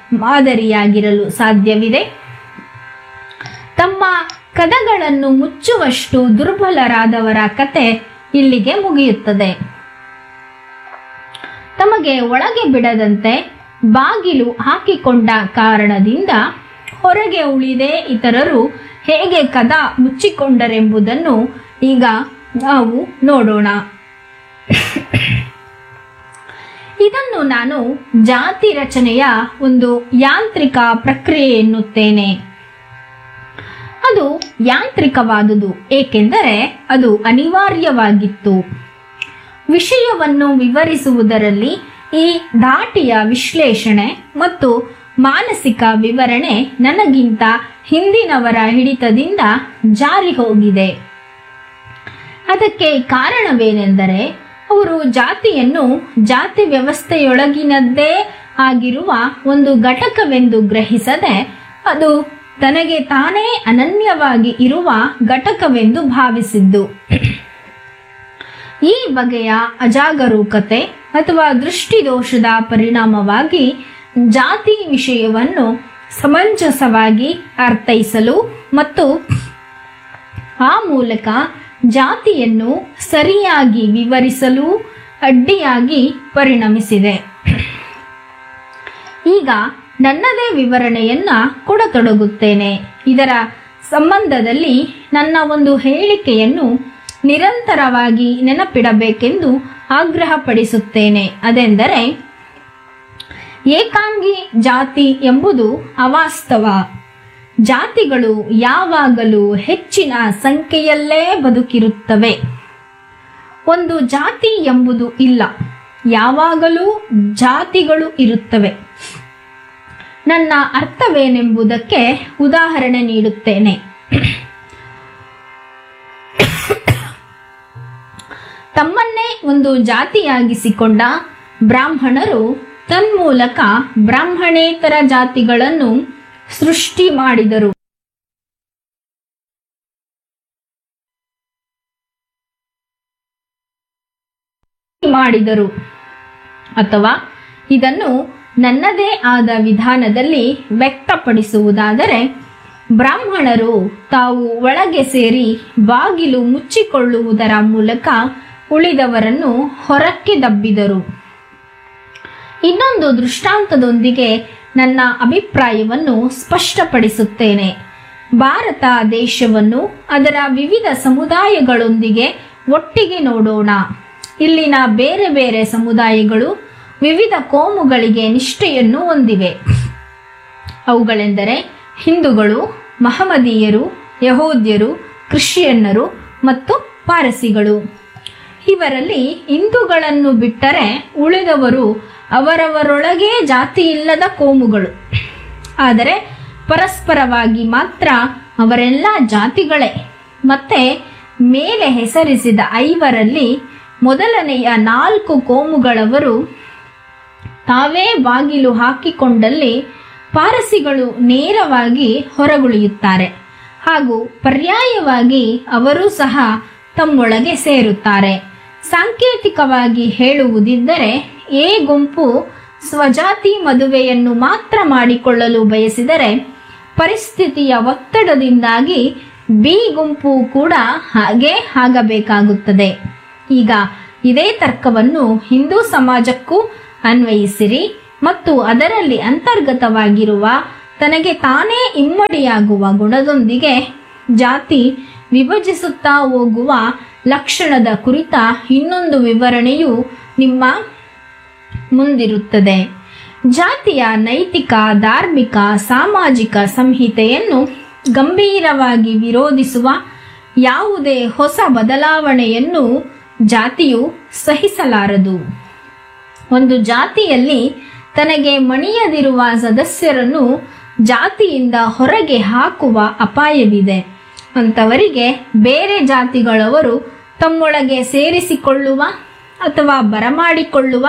ಮಾದರಿಯಾಗಿರಲು ಸಾಧ್ಯವಿದೆ ತಮ್ಮ ಕದಗಳನ್ನು ಮುಚ್ಚುವಷ್ಟು ದುರ್ಬಲರಾದವರ ಕತೆ ಇಲ್ಲಿಗೆ ಮುಗಿಯುತ್ತದೆ ತಮಗೆ ಒಳಗೆ ಬಿಡದಂತೆ ಬಾಗಿಲು ಹಾಕಿಕೊಂಡ ಕಾರಣದಿಂದ ಹೊರಗೆ ಉಳಿದೇ ಇತರರು ಹೇಗೆ ಕದ ಮುಚ್ಚಿಕೊಂಡರೆಂಬುದನ್ನು ಈಗ ನಾವು ನೋಡೋಣ ಇದನ್ನು ನಾನು ಜಾತಿ ರಚನೆಯ ಒಂದು ಯಾಂತ್ರಿಕ ಪ್ರಕ್ರಿಯೆ ಎನ್ನುತ್ತೇನೆ ಅದು ಯಾಂತ್ರಿಕವಾದುದು ಏಕೆಂದರೆ ಅದು ಅನಿವಾರ್ಯವಾಗಿತ್ತು ವಿಷಯವನ್ನು ವಿವರಿಸುವುದರಲ್ಲಿ ಈ ಧಾಟಿಯ ವಿಶ್ಲೇಷಣೆ ಮತ್ತು ಮಾನಸಿಕ ವಿವರಣೆ ನನಗಿಂತ ಹಿಂದಿನವರ ಹಿಡಿತದಿಂದ ಜಾರಿ ಹೋಗಿದೆ ಅದಕ್ಕೆ ಕಾರಣವೇನೆಂದರೆ ಅವರು ಜಾತಿಯನ್ನು ಜಾತಿ ವ್ಯವಸ್ಥೆಯೊಳಗಿನದ್ದೇ ಆಗಿರುವ ಒಂದು ಘಟಕವೆಂದು ಗ್ರಹಿಸದೆ ಅದು ತನಗೆ ತಾನೇ ಅನನ್ಯವಾಗಿ ಇರುವ ಘಟಕವೆಂದು ಭಾವಿಸಿದ್ದು ಈ ಬಗೆಯ ಅಜಾಗರೂಕತೆ ಅಥವಾ ದೃಷ್ಟಿದೋಷದ ಪರಿಣಾಮವಾಗಿ ಜಾತಿ ವಿಷಯವನ್ನು ಸಮಂಜಸವಾಗಿ ಅರ್ಥೈಸಲು ಮತ್ತು ಆ ಮೂಲಕ ಜಾತಿಯನ್ನು ಸರಿಯಾಗಿ ವಿವರಿಸಲು ಅಡ್ಡಿಯಾಗಿ ಪರಿಣಮಿಸಿದೆ ಈಗ ನನ್ನದೇ ವಿವರಣೆಯನ್ನ ಕೊಡತೊಡಗುತ್ತೇನೆ ಇದರ ಸಂಬಂಧದಲ್ಲಿ ನನ್ನ ಒಂದು ಹೇಳಿಕೆಯನ್ನು ನಿರಂತರವಾಗಿ ನೆನಪಿಡಬೇಕೆಂದು ಆಗ್ರಹಪಡಿಸುತ್ತೇನೆ ಅದೆಂದರೆ ಏಕಾಂಗಿ ಜಾತಿ ಎಂಬುದು ಅವಾಸ್ತವ ಜಾತಿಗಳು ಯಾವಾಗಲೂ ಹೆಚ್ಚಿನ ಸಂಖ್ಯೆಯಲ್ಲೇ ಬದುಕಿರುತ್ತವೆ ಒಂದು ಜಾತಿ ಎಂಬುದು ಇಲ್ಲ ಯಾವಾಗಲೂ ಜಾತಿಗಳು ಇರುತ್ತವೆ ನನ್ನ ಅರ್ಥವೇನೆಂಬುದಕ್ಕೆ ಉದಾಹರಣೆ ನೀಡುತ್ತೇನೆ ತಮ್ಮನ್ನೇ ಒಂದು ಜಾತಿಯಾಗಿಸಿಕೊಂಡ ಬ್ರಾಹ್ಮಣರು ತನ್ಮೂಲಕ ಬ್ರಾಹ್ಮಣೇತರ ಜಾತಿಗಳನ್ನು ಸೃಷ್ಟಿ ಮಾಡಿದರು ಮಾಡಿದರು ಅಥವಾ ಇದನ್ನು ನನ್ನದೇ ಆದ ವಿಧಾನದಲ್ಲಿ ವ್ಯಕ್ತಪಡಿಸುವುದಾದರೆ ಬ್ರಾಹ್ಮಣರು ತಾವು ಒಳಗೆ ಸೇರಿ ಬಾಗಿಲು ಮುಚ್ಚಿಕೊಳ್ಳುವುದರ ಮೂಲಕ ಉಳಿದವರನ್ನು ಹೊರಕ್ಕೆ ದಬ್ಬಿದರು ಇನ್ನೊಂದು ದೃಷ್ಟಾಂತದೊಂದಿಗೆ ನನ್ನ ಅಭಿಪ್ರಾಯವನ್ನು ಸ್ಪಷ್ಟಪಡಿಸುತ್ತೇನೆ ಭಾರತ ದೇಶವನ್ನು ಅದರ ವಿವಿಧ ಸಮುದಾಯಗಳೊಂದಿಗೆ ಒಟ್ಟಿಗೆ ನೋಡೋಣ ಇಲ್ಲಿನ ಬೇರೆ ಬೇರೆ ಸಮುದಾಯಗಳು ವಿವಿಧ ಕೋಮುಗಳಿಗೆ ನಿಷ್ಠೆಯನ್ನು ಹೊಂದಿವೆ ಅವುಗಳೆಂದರೆ ಹಿಂದೂಗಳು ಮಹಮದೀಯರು ಯಹೂದ್ಯರು ಕ್ರಿಶ್ಚಿಯನ್ನರು ಮತ್ತು ಪಾರಸಿಗಳು ಇವರಲ್ಲಿ ಹಿಂದೂಗಳನ್ನು ಬಿಟ್ಟರೆ ಉಳಿದವರು ಅವರವರೊಳಗೆ ಜಾತಿ ಇಲ್ಲದ ಕೋಮುಗಳು ಆದರೆ ಪರಸ್ಪರವಾಗಿ ಮಾತ್ರ ಅವರೆಲ್ಲ ಜಾತಿಗಳೇ ಮತ್ತೆ ಮೇಲೆ ಹೆಸರಿಸಿದ ಐವರಲ್ಲಿ ಮೊದಲನೆಯ ನಾಲ್ಕು ಕೋಮುಗಳವರು ತಾವೇ ಬಾಗಿಲು ಹಾಕಿಕೊಂಡಲ್ಲಿ ಪಾರಸಿಗಳು ನೇರವಾಗಿ ಹೊರಗುಳಿಯುತ್ತಾರೆ ಹಾಗೂ ಪರ್ಯಾಯವಾಗಿ ಅವರೂ ಸಹ ತಮ್ಮೊಳಗೆ ಸೇರುತ್ತಾರೆ ಸಾಂಕೇತಿಕವಾಗಿ ಹೇಳುವುದಿದ್ದರೆ ಎ ಗುಂಪು ಸ್ವಜಾತಿ ಮದುವೆಯನ್ನು ಮಾತ್ರ ಮಾಡಿಕೊಳ್ಳಲು ಬಯಸಿದರೆ ಪರಿಸ್ಥಿತಿಯ ಒತ್ತಡದಿಂದಾಗಿ ಬಿ ಗುಂಪು ಕೂಡ ಹಾಗೇ ಆಗಬೇಕಾಗುತ್ತದೆ ಈಗ ಇದೇ ತರ್ಕವನ್ನು ಹಿಂದೂ ಸಮಾಜಕ್ಕೂ ಅನ್ವಯಿಸಿರಿ ಮತ್ತು ಅದರಲ್ಲಿ ಅಂತರ್ಗತವಾಗಿರುವ ತನಗೆ ತಾನೇ ಇಮ್ಮಡಿಯಾಗುವ ಗುಣದೊಂದಿಗೆ ಜಾತಿ ವಿಭಜಿಸುತ್ತಾ ಹೋಗುವ ಲಕ್ಷಣದ ಕುರಿತ ಇನ್ನೊಂದು ವಿವರಣೆಯು ನಿಮ್ಮ ಮುಂದಿರುತ್ತದೆ ಜಾತಿಯ ನೈತಿಕ ಧಾರ್ಮಿಕ ಸಾಮಾಜಿಕ ಸಂಹಿತೆಯನ್ನು ಗಂಭೀರವಾಗಿ ವಿರೋಧಿಸುವ ಯಾವುದೇ ಹೊಸ ಬದಲಾವಣೆಯನ್ನು ಜಾತಿಯು ಸಹಿಸಲಾರದು ಒಂದು ಜಾತಿಯಲ್ಲಿ ತನಗೆ ಮಣಿಯದಿರುವ ಸದಸ್ಯರನ್ನು ಜಾತಿಯಿಂದ ಹೊರಗೆ ಹಾಕುವ ಅಪಾಯವಿದೆ ಅಂಥವರಿಗೆ ಬೇರೆ ಜಾತಿಗಳವರು ತಮ್ಮೊಳಗೆ ಸೇರಿಸಿಕೊಳ್ಳುವ ಅಥವಾ ಬರಮಾಡಿಕೊಳ್ಳುವ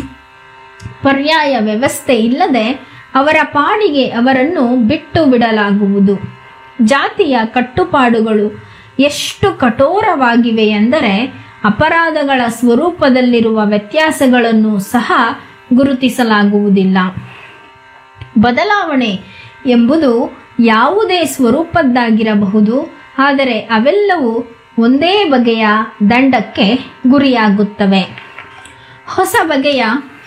ಪರ್ಯಾಯ ವ್ಯವಸ್ಥೆ ಇಲ್ಲದೆ ಅವರ ಪಾಡಿಗೆ ಅವರನ್ನು ಬಿಟ್ಟು ಬಿಡಲಾಗುವುದು ಜಾತಿಯ ಕಟ್ಟುಪಾಡುಗಳು ಎಷ್ಟು ಕಠೋರವಾಗಿವೆ ಎಂದರೆ ಅಪರಾಧಗಳ ಸ್ವರೂಪದಲ್ಲಿರುವ ವ್ಯತ್ಯಾಸಗಳನ್ನು ಸಹ ಗುರುತಿಸಲಾಗುವುದಿಲ್ಲ ಬದಲಾವಣೆ ಎಂಬುದು ಯಾವುದೇ ಸ್ವರೂಪದ್ದಾಗಿರಬಹುದು ಆದರೆ ಅವೆಲ್ಲವೂ ಒಂದೇ ಬಗೆಯ ದಂಡಕ್ಕೆ ಗುರಿಯಾಗುತ್ತವೆ ಹೊಸ ಬಗೆಯ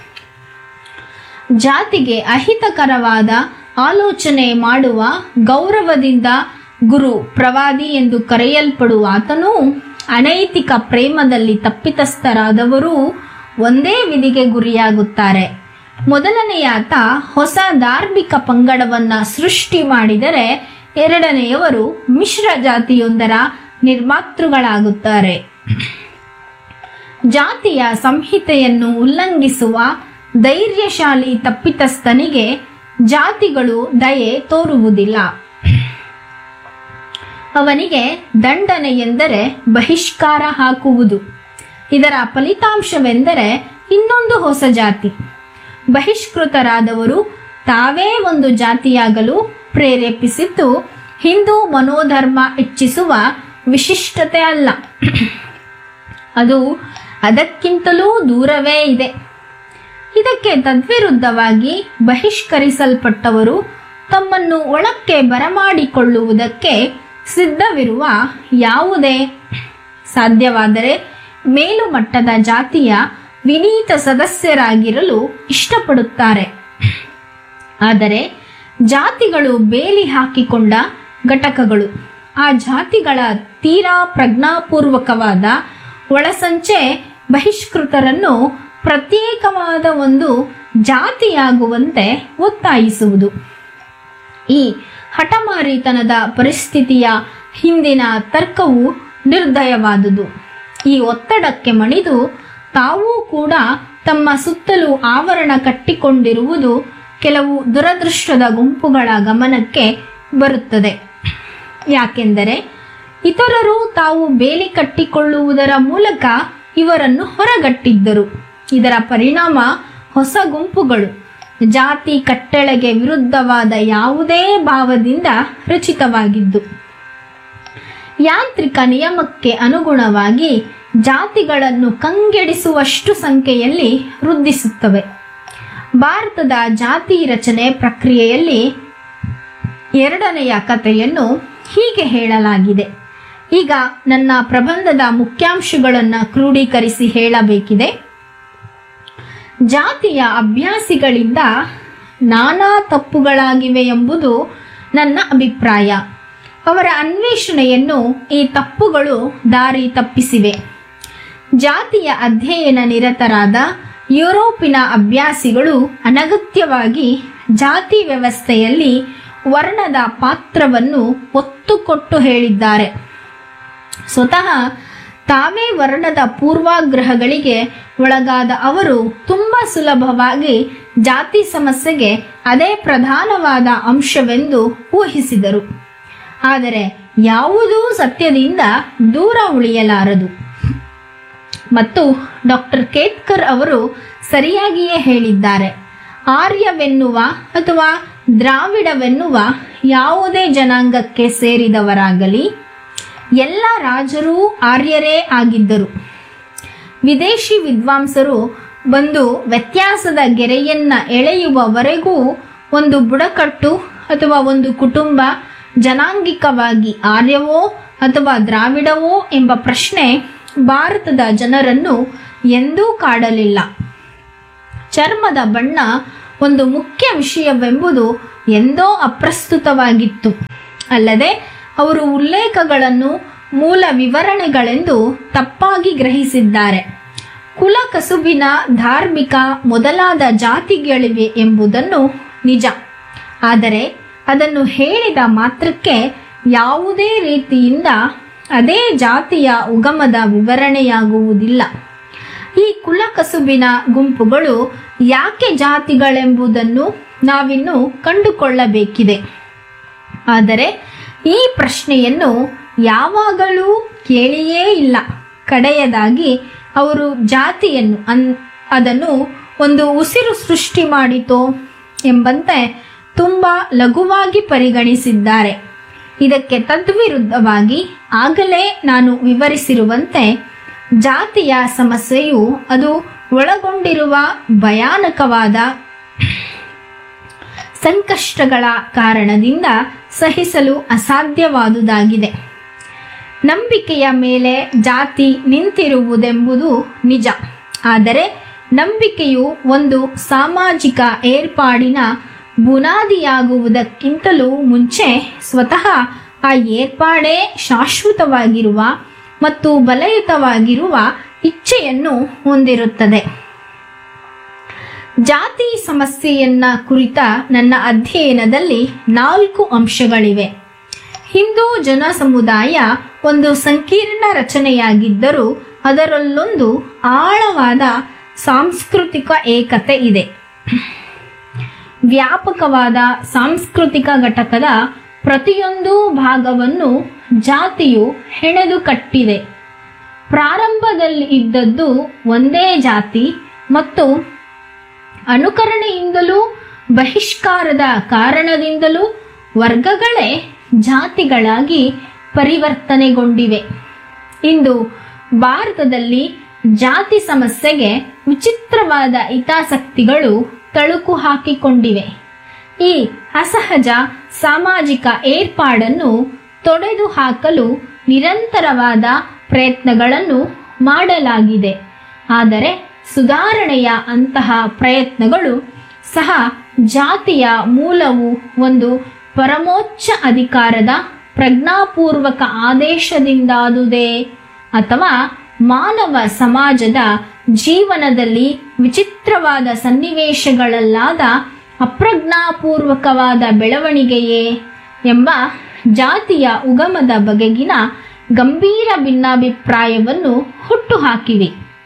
ಜಾತಿಗೆ ಅಹಿತಕರವಾದ ಆಲೋಚನೆ ಮಾಡುವ ಗೌರವದಿಂದ ಗುರು ಪ್ರವಾದಿ ಎಂದು ಕರೆಯಲ್ಪಡುವ ಆತನೂ ಅನೈತಿಕ ಪ್ರೇಮದಲ್ಲಿ ತಪ್ಪಿತಸ್ಥರಾದವರೂ ಒಂದೇ ವಿಧಿಗೆ ಗುರಿಯಾಗುತ್ತಾರೆ ಮೊದಲನೆಯಾತ ಹೊಸ ಧಾರ್ಮಿಕ ಪಂಗಡವನ್ನ ಸೃಷ್ಟಿ ಮಾಡಿದರೆ ಎರಡನೆಯವರು ಮಿಶ್ರ ಜಾತಿಯೊಂದರ ನಿರ್ಮಾತೃಗಳಾಗುತ್ತಾರೆ ಜಾತಿಯ ಸಂಹಿತೆಯನ್ನು ಉಲ್ಲಂಘಿಸುವ ಧೈರ್ಯಶಾಲಿ ತಪ್ಪಿತಸ್ಥನಿಗೆ ಜಾತಿಗಳು ದಯೆ ತೋರುವುದಿಲ್ಲ ಅವನಿಗೆ ದಂಡನೆ ಎಂದರೆ ಬಹಿಷ್ಕಾರ ಹಾಕುವುದು ಇದರ ಫಲಿತಾಂಶವೆಂದರೆ ಇನ್ನೊಂದು ಹೊಸ ಜಾತಿ ಬಹಿಷ್ಕೃತರಾದವರು ತಾವೇ ಒಂದು ಜಾತಿಯಾಗಲು ಪ್ರೇರೇಪಿಸಿದ್ದು ಹಿಂದೂ ಮನೋಧರ್ಮ ಹೆಚ್ಚಿಸುವ ವಿಶಿಷ್ಟತೆ ಅಲ್ಲ ಅದು ಅದಕ್ಕಿಂತಲೂ ದೂರವೇ ಇದೆ ಇದಕ್ಕೆ ತದ್ವಿರುದ್ಧವಾಗಿ ಬಹಿಷ್ಕರಿಸಲ್ಪಟ್ಟವರು ತಮ್ಮನ್ನು ಒಳಕ್ಕೆ ಬರಮಾಡಿಕೊಳ್ಳುವುದಕ್ಕೆ ಸಿದ್ಧವಿರುವ ಯಾವುದೇ ಸಾಧ್ಯವಾದರೆ ಮೇಲುಮಟ್ಟದ ಜಾತಿಯ ವಿನೀತ ಸದಸ್ಯರಾಗಿರಲು ಇಷ್ಟಪಡುತ್ತಾರೆ ಆದರೆ ಜಾತಿಗಳು ಬೇಲಿ ಹಾಕಿಕೊಂಡ ಘಟಕಗಳು ಆ ಜಾತಿಗಳ ತೀರಾ ಪ್ರಜ್ಞಾಪೂರ್ವಕವಾದ ಒಳಸಂಚೆ ಬಹಿಷ್ಕೃತರನ್ನು ಪ್ರತ್ಯೇಕವಾದ ಒಂದು ಜಾತಿಯಾಗುವಂತೆ ಒತ್ತಾಯಿಸುವುದು ಈ ಹಠಮಾರಿತನದ ಪರಿಸ್ಥಿತಿಯ ಹಿಂದಿನ ತರ್ಕವು ನಿರ್ದಯವಾದುದು ಈ ಒತ್ತಡಕ್ಕೆ ಮಣಿದು ತಾವೂ ಕೂಡ ತಮ್ಮ ಸುತ್ತಲೂ ಆವರಣ ಕಟ್ಟಿಕೊಂಡಿರುವುದು ಕೆಲವು ದುರದೃಷ್ಟದ ಗುಂಪುಗಳ ಗಮನಕ್ಕೆ ಬರುತ್ತದೆ ಯಾಕೆಂದರೆ ಇತರರು ತಾವು ಬೇಲಿ ಕಟ್ಟಿಕೊಳ್ಳುವುದರ ಮೂಲಕ ಇವರನ್ನು ಹೊರಗಟ್ಟಿದ್ದರು ಇದರ ಪರಿಣಾಮ ಹೊಸ ಗುಂಪುಗಳು ಜಾತಿ ಕಟ್ಟಳೆಗೆ ವಿರುದ್ಧವಾದ ಯಾವುದೇ ಭಾವದಿಂದ ರಚಿತವಾಗಿದ್ದು ಯಾಂತ್ರಿಕ ನಿಯಮಕ್ಕೆ ಅನುಗುಣವಾಗಿ ಜಾತಿಗಳನ್ನು ಕಂಗೆಡಿಸುವಷ್ಟು ಸಂಖ್ಯೆಯಲ್ಲಿ ವೃದ್ಧಿಸುತ್ತವೆ ಭಾರತದ ಜಾತಿ ರಚನೆ ಪ್ರಕ್ರಿಯೆಯಲ್ಲಿ ಎರಡನೆಯ ಕಥೆಯನ್ನು ಹೀಗೆ ಹೇಳಲಾಗಿದೆ ಈಗ ನನ್ನ ಪ್ರಬಂಧದ ಮುಖ್ಯಾಂಶಗಳನ್ನು ಕ್ರೋಢೀಕರಿಸಿ ಹೇಳಬೇಕಿದೆ ಜಾತಿಯ ಅಭ್ಯಾಸಿಗಳಿಂದ ನಾನಾ ತಪ್ಪುಗಳಾಗಿವೆ ಎಂಬುದು ನನ್ನ ಅಭಿಪ್ರಾಯ ಅವರ ಅನ್ವೇಷಣೆಯನ್ನು ಈ ತಪ್ಪುಗಳು ದಾರಿ ತಪ್ಪಿಸಿವೆ ಜಾತಿಯ ಅಧ್ಯಯನ ನಿರತರಾದ ಯುರೋಪಿನ ಅಭ್ಯಾಸಿಗಳು ಅನಗತ್ಯವಾಗಿ ಜಾತಿ ವ್ಯವಸ್ಥೆಯಲ್ಲಿ ವರ್ಣದ ಪಾತ್ರವನ್ನು ಒತ್ತು ಕೊಟ್ಟು ಹೇಳಿದ್ದಾರೆ ಸ್ವತಃ ತಾವೇ ವರ್ಣದ ಪೂರ್ವಾಗ್ರಹಗಳಿಗೆ ಒಳಗಾದ ಅವರು ತುಂಬ ಸುಲಭವಾಗಿ ಜಾತಿ ಸಮಸ್ಯೆಗೆ ಅದೇ ಪ್ರಧಾನವಾದ ಅಂಶವೆಂದು ಊಹಿಸಿದರು ಆದರೆ ಯಾವುದೂ ಸತ್ಯದಿಂದ ದೂರ ಉಳಿಯಲಾರದು ಮತ್ತು ಡಾಕ್ಟರ್ ಕೇತ್ಕರ್ ಅವರು ಸರಿಯಾಗಿಯೇ ಹೇಳಿದ್ದಾರೆ ಆರ್ಯವೆನ್ನುವ ಅಥವಾ ದ್ರಾವಿಡವೆನ್ನುವ ಯಾವುದೇ ಜನಾಂಗಕ್ಕೆ ಸೇರಿದವರಾಗಲಿ ಎಲ್ಲ ರಾಜರೂ ಆರ್ಯರೇ ಆಗಿದ್ದರು ವಿದೇಶಿ ವಿದ್ವಾಂಸರು ಬಂದು ವ್ಯತ್ಯಾಸದ ಗೆರೆಯನ್ನ ಎಳೆಯುವವರೆಗೂ ಒಂದು ಬುಡಕಟ್ಟು ಅಥವಾ ಒಂದು ಕುಟುಂಬ ಜನಾಂಗಿಕವಾಗಿ ಆರ್ಯವೋ ಅಥವಾ ದ್ರಾವಿಡವೋ ಎಂಬ ಪ್ರಶ್ನೆ ಭಾರತದ ಜನರನ್ನು ಎಂದೂ ಕಾಡಲಿಲ್ಲ ಚರ್ಮದ ಬಣ್ಣ ಒಂದು ಮುಖ್ಯ ವಿಷಯವೆಂಬುದು ಎಂದೋ ಅಪ್ರಸ್ತುತವಾಗಿತ್ತು ಅಲ್ಲದೆ ಅವರು ಉಲ್ಲೇಖಗಳನ್ನು ಮೂಲ ವಿವರಣೆಗಳೆಂದು ತಪ್ಪಾಗಿ ಗ್ರಹಿಸಿದ್ದಾರೆ ಕುಲ ಕಸುಬಿನ ಧಾರ್ಮಿಕ ಮೊದಲಾದ ಜಾತಿಗಳಿವೆ ಎಂಬುದನ್ನು ನಿಜ ಆದರೆ ಅದನ್ನು ಹೇಳಿದ ಮಾತ್ರಕ್ಕೆ ಯಾವುದೇ ರೀತಿಯಿಂದ ಅದೇ ಜಾತಿಯ ಉಗಮದ ವಿವರಣೆಯಾಗುವುದಿಲ್ಲ ಈ ಕುಲ ಕಸುಬಿನ ಗುಂಪುಗಳು ಯಾಕೆ ಜಾತಿಗಳೆಂಬುದನ್ನು ನಾವಿನ್ನು ಕಂಡುಕೊಳ್ಳಬೇಕಿದೆ ಆದರೆ ಈ ಪ್ರಶ್ನೆಯನ್ನು ಯಾವಾಗಲೂ ಕೇಳಿಯೇ ಇಲ್ಲ ಕಡೆಯದಾಗಿ ಅವರು ಜಾತಿಯನ್ನು ಅನ್ ಅದನ್ನು ಒಂದು ಉಸಿರು ಸೃಷ್ಟಿ ಮಾಡಿತೋ ಎಂಬಂತೆ ತುಂಬ ಲಘುವಾಗಿ ಪರಿಗಣಿಸಿದ್ದಾರೆ ಇದಕ್ಕೆ ತದ್ವಿರುದ್ಧವಾಗಿ ಆಗಲೇ ನಾನು ವಿವರಿಸಿರುವಂತೆ ಜಾತಿಯ ಸಮಸ್ಯೆಯು ಅದು ಒಳಗೊಂಡಿರುವ ಭಯಾನಕವಾದ ಸಂಕಷ್ಟಗಳ ಕಾರಣದಿಂದ ಸಹಿಸಲು ಅಸಾಧ್ಯವಾದುದಾಗಿದೆ ನಂಬಿಕೆಯ ಮೇಲೆ ಜಾತಿ ನಿಂತಿರುವುದೆಂಬುದು ನಿಜ ಆದರೆ ನಂಬಿಕೆಯು ಒಂದು ಸಾಮಾಜಿಕ ಏರ್ಪಾಡಿನ ಬುನಾದಿಯಾಗುವುದಕ್ಕಿಂತಲೂ ಮುಂಚೆ ಸ್ವತಃ ಆ ಏರ್ಪಾಡೇ ಶಾಶ್ವತವಾಗಿರುವ ಮತ್ತು ಬಲಯುತವಾಗಿರುವ ಇಚ್ಛೆಯನ್ನು ಹೊಂದಿರುತ್ತದೆ ಜಾತಿ ಸಮಸ್ಯೆಯನ್ನ ಕುರಿತ ನನ್ನ ಅಧ್ಯಯನದಲ್ಲಿ ನಾಲ್ಕು ಅಂಶಗಳಿವೆ ಹಿಂದೂ ಜನ ಸಮುದಾಯ ಒಂದು ಸಂಕೀರ್ಣ ರಚನೆಯಾಗಿದ್ದರೂ ಅದರಲ್ಲೊಂದು ಆಳವಾದ ಸಾಂಸ್ಕೃತಿಕ ಏಕತೆ ಇದೆ ವ್ಯಾಪಕವಾದ ಸಾಂಸ್ಕೃತಿಕ ಘಟಕದ ಪ್ರತಿಯೊಂದು ಭಾಗವನ್ನು ಜಾತಿಯು ಹೆಣೆದು ಕಟ್ಟಿದೆ ಪ್ರಾರಂಭದಲ್ಲಿ ಇದ್ದದ್ದು ಒಂದೇ ಜಾತಿ ಮತ್ತು ಅನುಕರಣೆಯಿಂದಲೂ ಬಹಿಷ್ಕಾರದ ಕಾರಣದಿಂದಲೂ ವರ್ಗಗಳೇ ಜಾತಿಗಳಾಗಿ ಪರಿವರ್ತನೆಗೊಂಡಿವೆ ಇಂದು ಭಾರತದಲ್ಲಿ ಜಾತಿ ಸಮಸ್ಯೆಗೆ ವಿಚಿತ್ರವಾದ ಹಿತಾಸಕ್ತಿಗಳು ತಳುಕು ಹಾಕಿಕೊಂಡಿವೆ ಈ ಅಸಹಜ ಸಾಮಾಜಿಕ ಏರ್ಪಾಡನ್ನು ತೊಡೆದು ಹಾಕಲು ನಿರಂತರವಾದ ಪ್ರಯತ್ನಗಳನ್ನು ಮಾಡಲಾಗಿದೆ ಆದರೆ ಸುಧಾರಣೆಯ ಅಂತಹ ಪ್ರಯತ್ನಗಳು ಸಹ ಜಾತಿಯ ಮೂಲವು ಒಂದು ಪರಮೋಚ್ಚ ಅಧಿಕಾರದ ಪ್ರಜ್ಞಾಪೂರ್ವಕ ಆದೇಶದಿಂದಾದುದೇ ಅಥವಾ ಮಾನವ ಸಮಾಜದ ಜೀವನದಲ್ಲಿ ವಿಚಿತ್ರವಾದ ಸನ್ನಿವೇಶಗಳಲ್ಲಾದ ಅಪ್ರಜ್ಞಾಪೂರ್ವಕವಾದ ಬೆಳವಣಿಗೆಯೇ ಎಂಬ ಜಾತಿಯ ಉಗಮದ ಬಗೆಗಿನ ಗಂಭೀರ ಭಿನ್ನಾಭಿಪ್ರಾಯವನ್ನು ಹುಟ್ಟುಹಾಕಿವೆ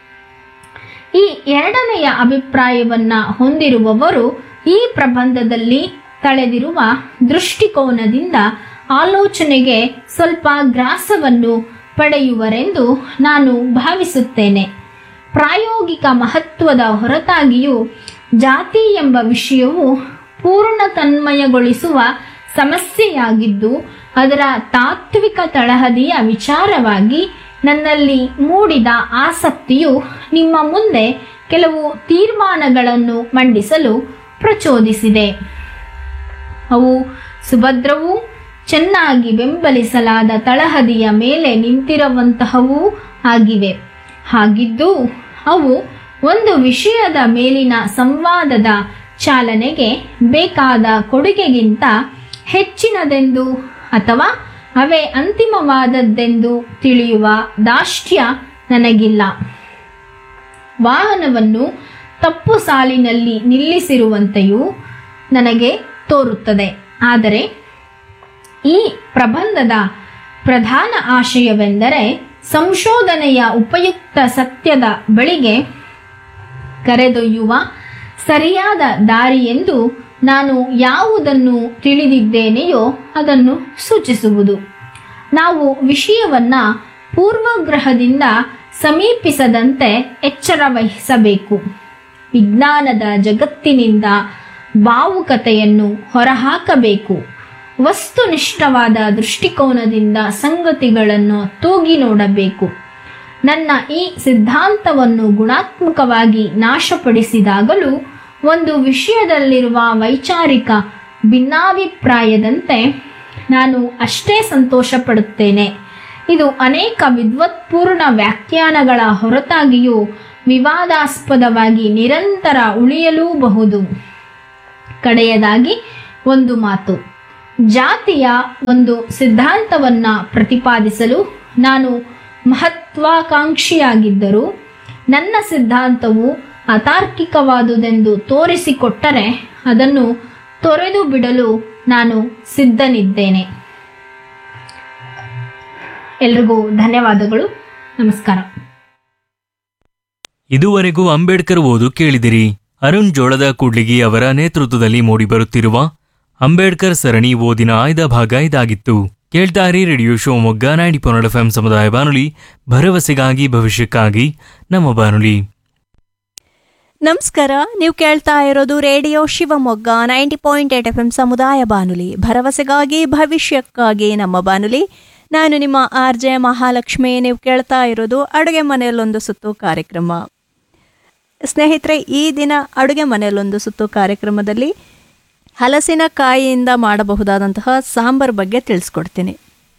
ಈ ಎರಡನೆಯ ಅಭಿಪ್ರಾಯವನ್ನ ಹೊಂದಿರುವವರು ಈ ಪ್ರಬಂಧದಲ್ಲಿ ತಳೆದಿರುವ ದೃಷ್ಟಿಕೋನದಿಂದ ಆಲೋಚನೆಗೆ ಸ್ವಲ್ಪ ಗ್ರಾಸವನ್ನು ಪಡೆಯುವರೆಂದು ನಾನು ಭಾವಿಸುತ್ತೇನೆ ಪ್ರಾಯೋಗಿಕ ಮಹತ್ವದ ಹೊರತಾಗಿಯೂ ಜಾತಿ ಎಂಬ ವಿಷಯವು ಪೂರ್ಣ ತನ್ಮಯಗೊಳಿಸುವ ಸಮಸ್ಯೆಯಾಗಿದ್ದು ಅದರ ತಾತ್ವಿಕ ತಳಹದಿಯ ವಿಚಾರವಾಗಿ ನನ್ನಲ್ಲಿ ಮೂಡಿದ ಆಸಕ್ತಿಯು ನಿಮ್ಮ ಮುಂದೆ ಕೆಲವು ತೀರ್ಮಾನಗಳನ್ನು ಮಂಡಿಸಲು ಪ್ರಚೋದಿಸಿದೆ ಅವು ಸುಭದ್ರವೂ ಚೆನ್ನಾಗಿ ಬೆಂಬಲಿಸಲಾದ ತಳಹದಿಯ ಮೇಲೆ ನಿಂತಿರುವಂತಹವೂ ಆಗಿವೆ ಹಾಗಿದ್ದು ಅವು ಒಂದು ವಿಷಯದ ಮೇಲಿನ ಸಂವಾದದ ಚಾಲನೆಗೆ ಬೇಕಾದ ಕೊಡುಗೆಗಿಂತ ಹೆಚ್ಚಿನದೆಂದು ಅಥವಾ ಅವೇ ಅಂತಿಮವಾದದ್ದೆಂದು ತಿಳಿಯುವ ದಾಷ್ಟ್ಯ ನನಗಿಲ್ಲ ವಾಹನವನ್ನು ತಪ್ಪು ಸಾಲಿನಲ್ಲಿ ನಿಲ್ಲಿಸಿರುವಂತೆಯೂ ನನಗೆ ತೋರುತ್ತದೆ ಆದರೆ ಈ ಪ್ರಬಂಧದ ಪ್ರಧಾನ ಆಶಯವೆಂದರೆ ಸಂಶೋಧನೆಯ ಉಪಯುಕ್ತ ಸತ್ಯದ ಬಳಿಗೆ ಕರೆದೊಯ್ಯುವ ಸರಿಯಾದ ದಾರಿಯೆಂದು ನಾನು ಯಾವುದನ್ನು ತಿಳಿದಿದ್ದೇನೆಯೋ ಅದನ್ನು ಸೂಚಿಸುವುದು ನಾವು ವಿಷಯವನ್ನ ಪೂರ್ವಗ್ರಹದಿಂದ ಸಮೀಪಿಸದಂತೆ ಎಚ್ಚರ ವಹಿಸಬೇಕು ವಿಜ್ಞಾನದ ಜಗತ್ತಿನಿಂದ ಭಾವುಕತೆಯನ್ನು ಹೊರಹಾಕಬೇಕು ವಸ್ತುನಿಷ್ಠವಾದ ದೃಷ್ಟಿಕೋನದಿಂದ ಸಂಗತಿಗಳನ್ನು ತೂಗಿ ನೋಡಬೇಕು ನನ್ನ ಈ ಸಿದ್ಧಾಂತವನ್ನು ಗುಣಾತ್ಮಕವಾಗಿ ನಾಶಪಡಿಸಿದಾಗಲೂ ಒಂದು ವಿಷಯದಲ್ಲಿರುವ ವೈಚಾರಿಕ ಭಿನ್ನಾಭಿಪ್ರಾಯದಂತೆ ನಾನು ಅಷ್ಟೇ ಸಂತೋಷ ಪಡುತ್ತೇನೆ ಇದು ಅನೇಕ ವಿದ್ವತ್ಪೂರ್ಣ ವ್ಯಾಖ್ಯಾನಗಳ ಹೊರತಾಗಿಯೂ ವಿವಾದಾಸ್ಪದವಾಗಿ ನಿರಂತರ ಉಳಿಯಲೂಬಹುದು ಕಡೆಯದಾಗಿ ಒಂದು ಮಾತು ಜಾತಿಯ ಒಂದು ಸಿದ್ಧಾಂತವನ್ನ ಪ್ರತಿಪಾದಿಸಲು ನಾನು ಮಹತ್ವಾಕಾಂಕ್ಷಿಯಾಗಿದ್ದರೂ ನನ್ನ ಸಿದ್ಧಾಂತವು ಅತಾರ್ಕಿಕವಾದುದೆಂದು ತೋರಿಸಿಕೊಟ್ಟರೆ ಅದನ್ನು ತೊರೆದು ಬಿಡಲು ನಾನು ಸಿದ್ಧನಿದ್ದೇನೆ ಎಲ್ರಿಗೂ ಧನ್ಯವಾದಗಳು ನಮಸ್ಕಾರ ಇದುವರೆಗೂ ಅಂಬೇಡ್ಕರ್ ಓದು ಕೇಳಿದಿರಿ ಅರುಣ್ ಜೋಳದ ಕೂಡ್ಲಿಗಿ ಅವರ ನೇತೃತ್ವದಲ್ಲಿ ಮೂಡಿಬರುತ್ತಿರುವ ಅಂಬೇಡ್ಕರ್ ಸರಣಿ ಓದಿನ ಆಯ್ದ ಭಾಗ ಇದಾಗಿತ್ತು ಕೇಳ್ತಾರಿ ರೇಡಿಯೋ ಶಿವಮೊಗ್ಗ ನೈಂಟಿ ಪೊನ್ನಡ ಎಫ್ಎಂ ಸಮುದಾಯ ಬಾನುಲಿ ಭರವಸೆಗಾಗಿ ಭವಿಷ್ಯಕ್ಕಾಗಿ ನಮ್ಮ ಬಾನುಲಿ ನಮಸ್ಕಾರ ನೀವು ಕೇಳ್ತಾ ಇರೋದು radio Shivamogga ninety point eight F M ಸಮುದಾಯ ಬಾನುಲಿ ಭರವಸೆಗಾಗಿ ಭವಿಷ್ಯಕ್ಕಾಗಿ ನಮ್ಮ ಬಾನುಲಿ ನಾನು ನಿಮ್ಮ ಆರ್ ಜೆ ಮಹಾಲಕ್ಷ್ಮಿ ನೀವು ಕೇಳ್ತಾ ಇರೋದು ಅಡುಗೆ ಮನೆಯಲ್ಲೊಂದು ಸುತ್ತು ಕಾರ್ಯಕ್ರಮ ಸ್ನೇಹಿತರೆ ಈ ದಿನ ಅಡುಗೆ ಮನೆಯಲ್ಲೊಂದು ಸುತ್ತು ಕಾರ್ಯಕ್ರಮದಲ್ಲಿ ಹಲಸಿನಕಾಯಿಯಿಂದ ಮಾಡಬಹುದಾದಂತಹ ಸಾಂಬಾರ್ ಬಗ್ಗೆ ತಿಳಿಸ್ಕೊಡ್ತೀನಿ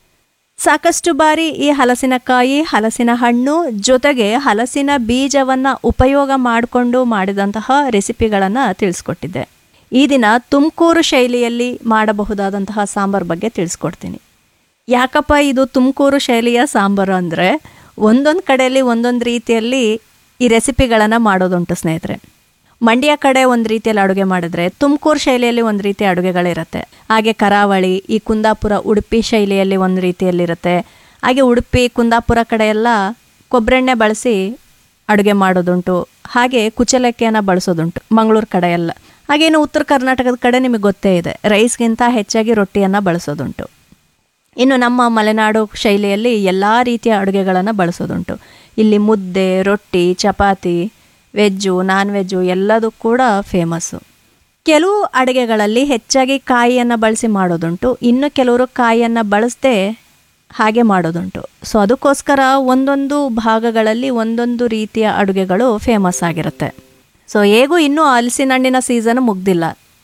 ಸಾಕಷ್ಟು ಬಾರಿ ಈ ಹಲಸಿನಕಾಯಿ ಹಲಸಿನ ಹಣ್ಣು ಜೊತೆಗೆ ಹಲಸಿನ ಬೀಜವನ್ನು ಉಪಯೋಗ ಮಾಡಿಕೊಂಡು ಮಾಡಿದಂತಹ ರೆಸಿಪಿಗಳನ್ನು ತಿಳಿಸ್ಕೊಟ್ಟಿದ್ದೆ ಈ ದಿನ ತುಮಕೂರು ಶೈಲಿಯಲ್ಲಿ ಮಾಡಬಹುದಾದಂತಹ ಸಾಂಬಾರ್ ಬಗ್ಗೆ ತಿಳಿಸ್ಕೊಡ್ತೀನಿ ಯಾಕಪ್ಪ ಇದು ತುಮಕೂರು ಶೈಲಿಯ ಸಾಂಬಾರು ಅಂದರೆ ಒಂದೊಂದು ಕಡೆಯಲ್ಲಿ ಒಂದೊಂದು ರೀತಿಯಲ್ಲಿ ಈ ರೆಸಿಪಿಗಳನ್ನು ಮಾಡೋದುಂಟು ಸ್ನೇಹಿತರೆ ಮಂಡ್ಯ ಕಡೆ ಒಂದು ರೀತಿಯಲ್ಲಿ ಅಡುಗೆ ಮಾಡಿದ್ರೆ ತುಮಕೂರು ಶೈಲಿಯಲ್ಲಿ ಒಂದು ರೀತಿ ಅಡುಗೆಗಳಿರುತ್ತೆ ಹಾಗೆ ಕರಾವಳಿ ಈ ಕುಂದಾಪುರ ಉಡುಪಿ ಶೈಲಿಯಲ್ಲಿ ಒಂದು ರೀತಿಯಲ್ಲಿರುತ್ತೆ ಹಾಗೆ ಉಡುಪಿ ಕುಂದಾಪುರ ಕಡೆ ಎಲ್ಲ ಕೊಬ್ಬರೆಣ್ಣೆ ಬಳಸಿ ಅಡುಗೆ ಮಾಡೋದುಂಟು ಹಾಗೆ ಕುಚಲಕ್ಕಿಯನ್ನು ಬಳಸೋದುಂಟು ಮಂಗಳೂರು ಕಡೆ ಎಲ್ಲ ಹಾಗೇನು ಉತ್ತರ ಕರ್ನಾಟಕದ ಕಡೆ ನಿಮಗೆ ಗೊತ್ತೇ ಇದೆ ರೈಸ್ಗಿಂತ ಹೆಚ್ಚಾಗಿ ರೊಟ್ಟಿಯನ್ನು ಬಳಸೋದುಂಟು ಇನ್ನು ನಮ್ಮ ಮಲೆನಾಡು ಶೈಲಿಯಲ್ಲಿ ಎಲ್ಲ ರೀತಿಯ ಅಡುಗೆಗಳನ್ನು ಬಳಸೋದುಂಟು ಇಲ್ಲಿ ಮುದ್ದೆ ರೊಟ್ಟಿ ಚಪಾತಿ ವೆಜ್ಜು ನಾನ್ ವೆಜ್ಜು ಎಲ್ಲದೂ ಕೂಡ ಫೇಮಸ್ಸು ಕೆಲವು ಅಡುಗೆಗಳಲ್ಲಿ ಹೆಚ್ಚಾಗಿ ಕಾಯಿಯನ್ನು ಬಳಸಿ ಮಾಡೋದುಂಟು ಇನ್ನು ಕೆಲವರು ಕಾಯಿಯನ್ನು ಬಳಸದೆ ಹಾಗೆ ಮಾಡೋದುಂಟು ಸೊ ಅದಕ್ಕೋಸ್ಕರ ಒಂದೊಂದು ಭಾಗಗಳಲ್ಲಿ ಒಂದೊಂದು ರೀತಿಯ ಅಡುಗೆಗಳು ಫೇಮಸ್ ಆಗಿರುತ್ತೆ ಸೊ ಹೇಗೂ ಇನ್ನೂ ಹಲಸಿನ ಹಣ್ಣಿನ ಸೀಸನ್ ಮುಗ್ದಿಲ್ಲ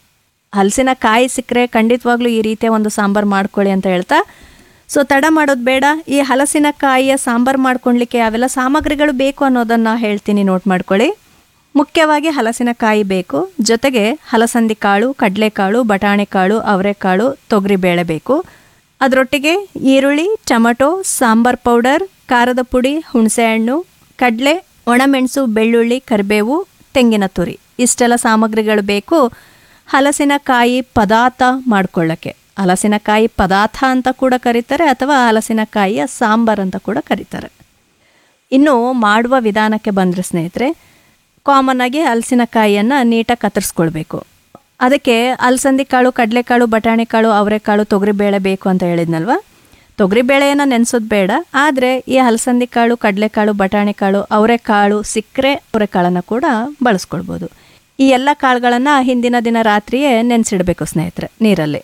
ಹಲಸಿನ ಕಾಯಿ ಸಿಕ್ಕರೆ ಖಂಡಿತವಾಗ್ಲೂ ಈ ರೀತಿಯ ಒಂದು ಸಾಂಬಾರು ಮಾಡ್ಕೊಳ್ಳಿ ಅಂತ ಹೇಳ್ತಾ ಸೊ ತಡ ಮಾಡೋದು ಬೇಡ ಈ ಹಲಸಿನಕಾಯಿಯ ಸಾಂಬಾರು ಮಾಡ್ಕೊಳ್ಲಿಕ್ಕೆ ಯಾವೆಲ್ಲ ಸಾಮಗ್ರಿಗಳು ಬೇಕು ಅನ್ನೋದನ್ನು ಹೇಳ್ತೀನಿ ನೋಟ್ ಮಾಡ್ಕೊಳ್ಳಿ ಮುಖ್ಯವಾಗಿ ಹಲಸಿನಕಾಯಿ ಬೇಕು ಜೊತೆಗೆ ಹಲಸಂದಿ ಕಾಳು ಕಡಲೆಕಾಳು ಬಟಾಣಿಕಾಳು ಅವರೆಕಾಳು ತೊಗರಿಬೇಳೆ ಬೇಕು ಅದರೊಟ್ಟಿಗೆ ಈರುಳ್ಳಿ ಟೊಮಟೊ ಸಾಂಬಾರ್ ಪೌಡರ್ ಖಾರದ ಪುಡಿ ಹುಣಸೆಹಣ್ಣು ಕಡಲೆ ಒಣಮೆಣಸು ಬೆಳ್ಳುಳ್ಳಿ ಕರಿಬೇವು ತೆಂಗಿನ ತುರಿ ಇಷ್ಟೆಲ್ಲ ಸಾಮಗ್ರಿಗಳು ಬೇಕು ಹಲಸಿನಕಾಯಿ ಪದಾರ್ಥ ಮಾಡ್ಕೊಳ್ಳೋಕ್ಕೆ ಹಲಸಿನಕಾಯಿ ಪದಾರ್ಥ ಅಂತ ಕೂಡ ಕರೀತಾರೆ ಅಥವಾ ಹಲಸಿನಕಾಯಿಯ ಸಾಂಬಾರ್ ಅಂತ ಕೂಡ ಕರೀತಾರೆ ಇನ್ನು ಮಾಡುವ ವಿಧಾನಕ್ಕೆ ಬಂದರೆ ಸ್ನೇಹಿತರೆ ಕಾಮನ್ ಆಗಿ ಹಲಸಿನಕಾಯಿಯನ್ನು ನೀಟಾಗಿ ಕತ್ತರಿಸ್ಕೊಳ್ಬೇಕು ಅದಕ್ಕೆ ಅಲಸಂದಿ ಕಾಳು ಕಡಲೆಕಾಳು ಬಟಾಣಿಕಾಳು ಅವರೆಕಾಳು ತೊಗರಿಬೇಳೆ ಬೇಕು ಅಂತ ಹೇಳಿದ್ನಲ್ವ ತೊಗರಿಬೇಳೆಯನ್ನು ನೆನೆಸೋದು ಬೇಡ ಆದರೆ ಈ ಹಲಸಂದಿ ಕಾಳು ಕಡಲೆಕಾಳು ಬಟಾಣಿಕಾಳು ಅವರೆಕಾಳು ಸಿಕ್ಕರೆ ಅವರೆಕಾಳನ್ನು ಕೂಡ ಬಳಸ್ಕೊಳ್ಬೋದು ಈ ಎಲ್ಲ ಕಾಳುಗಳನ್ನು ಹಿಂದಿನ ದಿನ ರಾತ್ರಿಯೇ ನೆನೆಸಿಡಬೇಕು ಸ್ನೇಹಿತರೆ ನೀರಲ್ಲಿ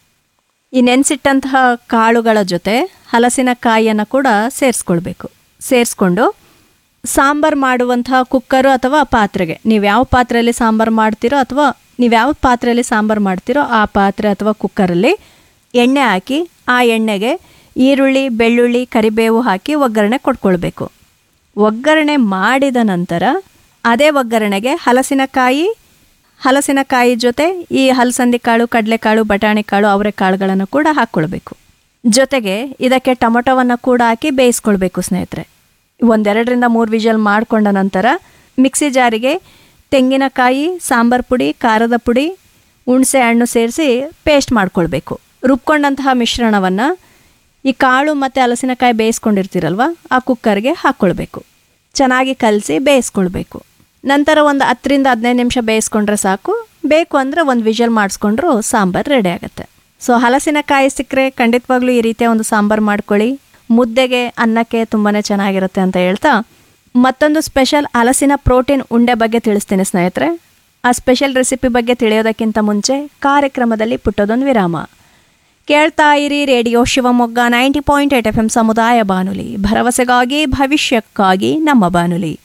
ಈ ನೆನೆಸಿಟ್ಟಂತಹ ಕಾಳುಗಳ ಜೊತೆ ಹಲಸಿನಕಾಯಿಯನ್ನು ಕೂಡ ಸೇರಿಸ್ಕೊಳ್ಬೇಕು ಸೇರಿಸ್ಕೊಂಡು ಸಾಂಬಾರು ಮಾಡುವಂತಹ ಕುಕ್ಕರು ಅಥವಾ ಪಾತ್ರೆಗೆ ನೀವು ಯಾವ ಪಾತ್ರೆಯಲ್ಲಿ ಸಾಂಬಾರು ಮಾಡ್ತೀರೋ ಅಥವಾ ನೀವು ಯಾವ ಪಾತ್ರೆಯಲ್ಲಿ ಸಾಂಬಾರು ಮಾಡ್ತೀರೋ ಆ ಪಾತ್ರೆ ಅಥವಾ ಕುಕ್ಕರಲ್ಲಿ ಎಣ್ಣೆ ಹಾಕಿ ಆ ಎಣ್ಣೆಗೆ ಈರುಳ್ಳಿ ಬೆಳ್ಳುಳ್ಳಿ ಕರಿಬೇವು ಹಾಕಿ ಒಗ್ಗರಣೆ ಕೊಟ್ಕೊಳ್ಬೇಕು ಒಗ್ಗರಣೆ ಮಾಡಿದ ನಂತರ ಅದೇ ಒಗ್ಗರಣೆಗೆ ಹಲಸಿನಕಾಯಿ ಹಲಸಿನಕಾಯಿ ಜೊತೆ ಈ ಹಲಸಂದಿ ಕಾಳು ಕಡಲೆಕಾಳು ಬಟಾಣಿಕಾಳು ಅವರೆಕಾಳುಗಳನ್ನು ಕೂಡ ಹಾಕ್ಕೊಳ್ಬೇಕು ಜೊತೆಗೆ ಇದಕ್ಕೆ ಟೊಮೊಟೊವನ್ನು ಕೂಡ ಹಾಕಿ ಬೇಯಿಸ್ಕೊಳ್ಬೇಕು ಸ್ನೇಹಿತರೆ ಒಂದೆರಡರಿಂದ ಮೂರು ವಿಜಲ್ ಮಾಡಿಕೊಂಡ ನಂತರ ಮಿಕ್ಸಿ ಜಾರಿಗೆ ತೆಂಗಿನಕಾಯಿ ಸಾಂಬಾರು ಪುಡಿ ಖಾರದ ಪುಡಿ ಹುಣಸೆ ಹಣ್ಣು ಸೇರಿಸಿ ಪೇಸ್ಟ್ ಮಾಡ್ಕೊಳ್ಬೇಕು ರುಬ್ಕೊಂಡಂತಹ ಮಿಶ್ರಣವನ್ನು ಈ ಕಾಳು ಮತ್ತು ಹಲಸಿನಕಾಯಿ ಬೇಯಿಸ್ಕೊಂಡಿರ್ತೀರಲ್ವ ಆ ಕುಕ್ಕರ್ಗೆ ಹಾಕ್ಕೊಳ್ಬೇಕು ಚೆನ್ನಾಗಿ ಕಲಸಿ ಬೇಯಿಸ್ಕೊಳ್ಬೇಕು ನಂತರ ಒಂದು ಹತ್ತರಿಂದ ಹದಿನೈದು ನಿಮಿಷ ಬೇಯಿಸ್ಕೊಂಡ್ರೆ ಸಾಕು ಬೇಕು ಅಂದರೆ ಒಂದು ವಿಜಲ್ ಮಾಡಿಸ್ಕೊಂಡ್ರು ಸಾಂಬಾರು ರೆಡಿ ಆಗುತ್ತೆ ಸೊ ಹಲಸಿನಕಾಯಿ ಸಿಕ್ಕರೆ ಖಂಡಿತವಾಗ್ಲೂ ಈ ರೀತಿಯ ಒಂದು ಸಾಂಬಾರು ಮಾಡ್ಕೊಳ್ಳಿ ಮುದ್ದೆಗೆ ಅನ್ನಕ್ಕೆ ತುಂಬಾ ಚೆನ್ನಾಗಿರುತ್ತೆ ಅಂತ ಹೇಳ್ತಾ ಮತ್ತೊಂದು ಸ್ಪೆಷಲ್ ಹಲಸಿನ ಪ್ರೋಟೀನ್ ಉಂಡೆ ಬಗ್ಗೆ ತಿಳಿಸ್ತೀನಿ ಸ್ನೇಹಿತರೆ ಆ ಸ್ಪೆಷಲ್ ರೆಸಿಪಿ ಬಗ್ಗೆ ತಿಳಿಯೋದಕ್ಕಿಂತ ಮುಂಚೆ ಕಾರ್ಯಕ್ರಮದಲ್ಲಿ ಪುಟ್ಟದೊಂದು ವಿರಾಮ ಕೇಳ್ತಾ ಇರಿ radio Shivamogga ninety point eight F M ಸಮುದಾಯ ಬಾನುಲಿ ಭರವಸೆಗಾಗಿ ಭವಿಷ್ಯಕ್ಕಾಗಿ ನಮ್ಮ ಬಾನುಲಿ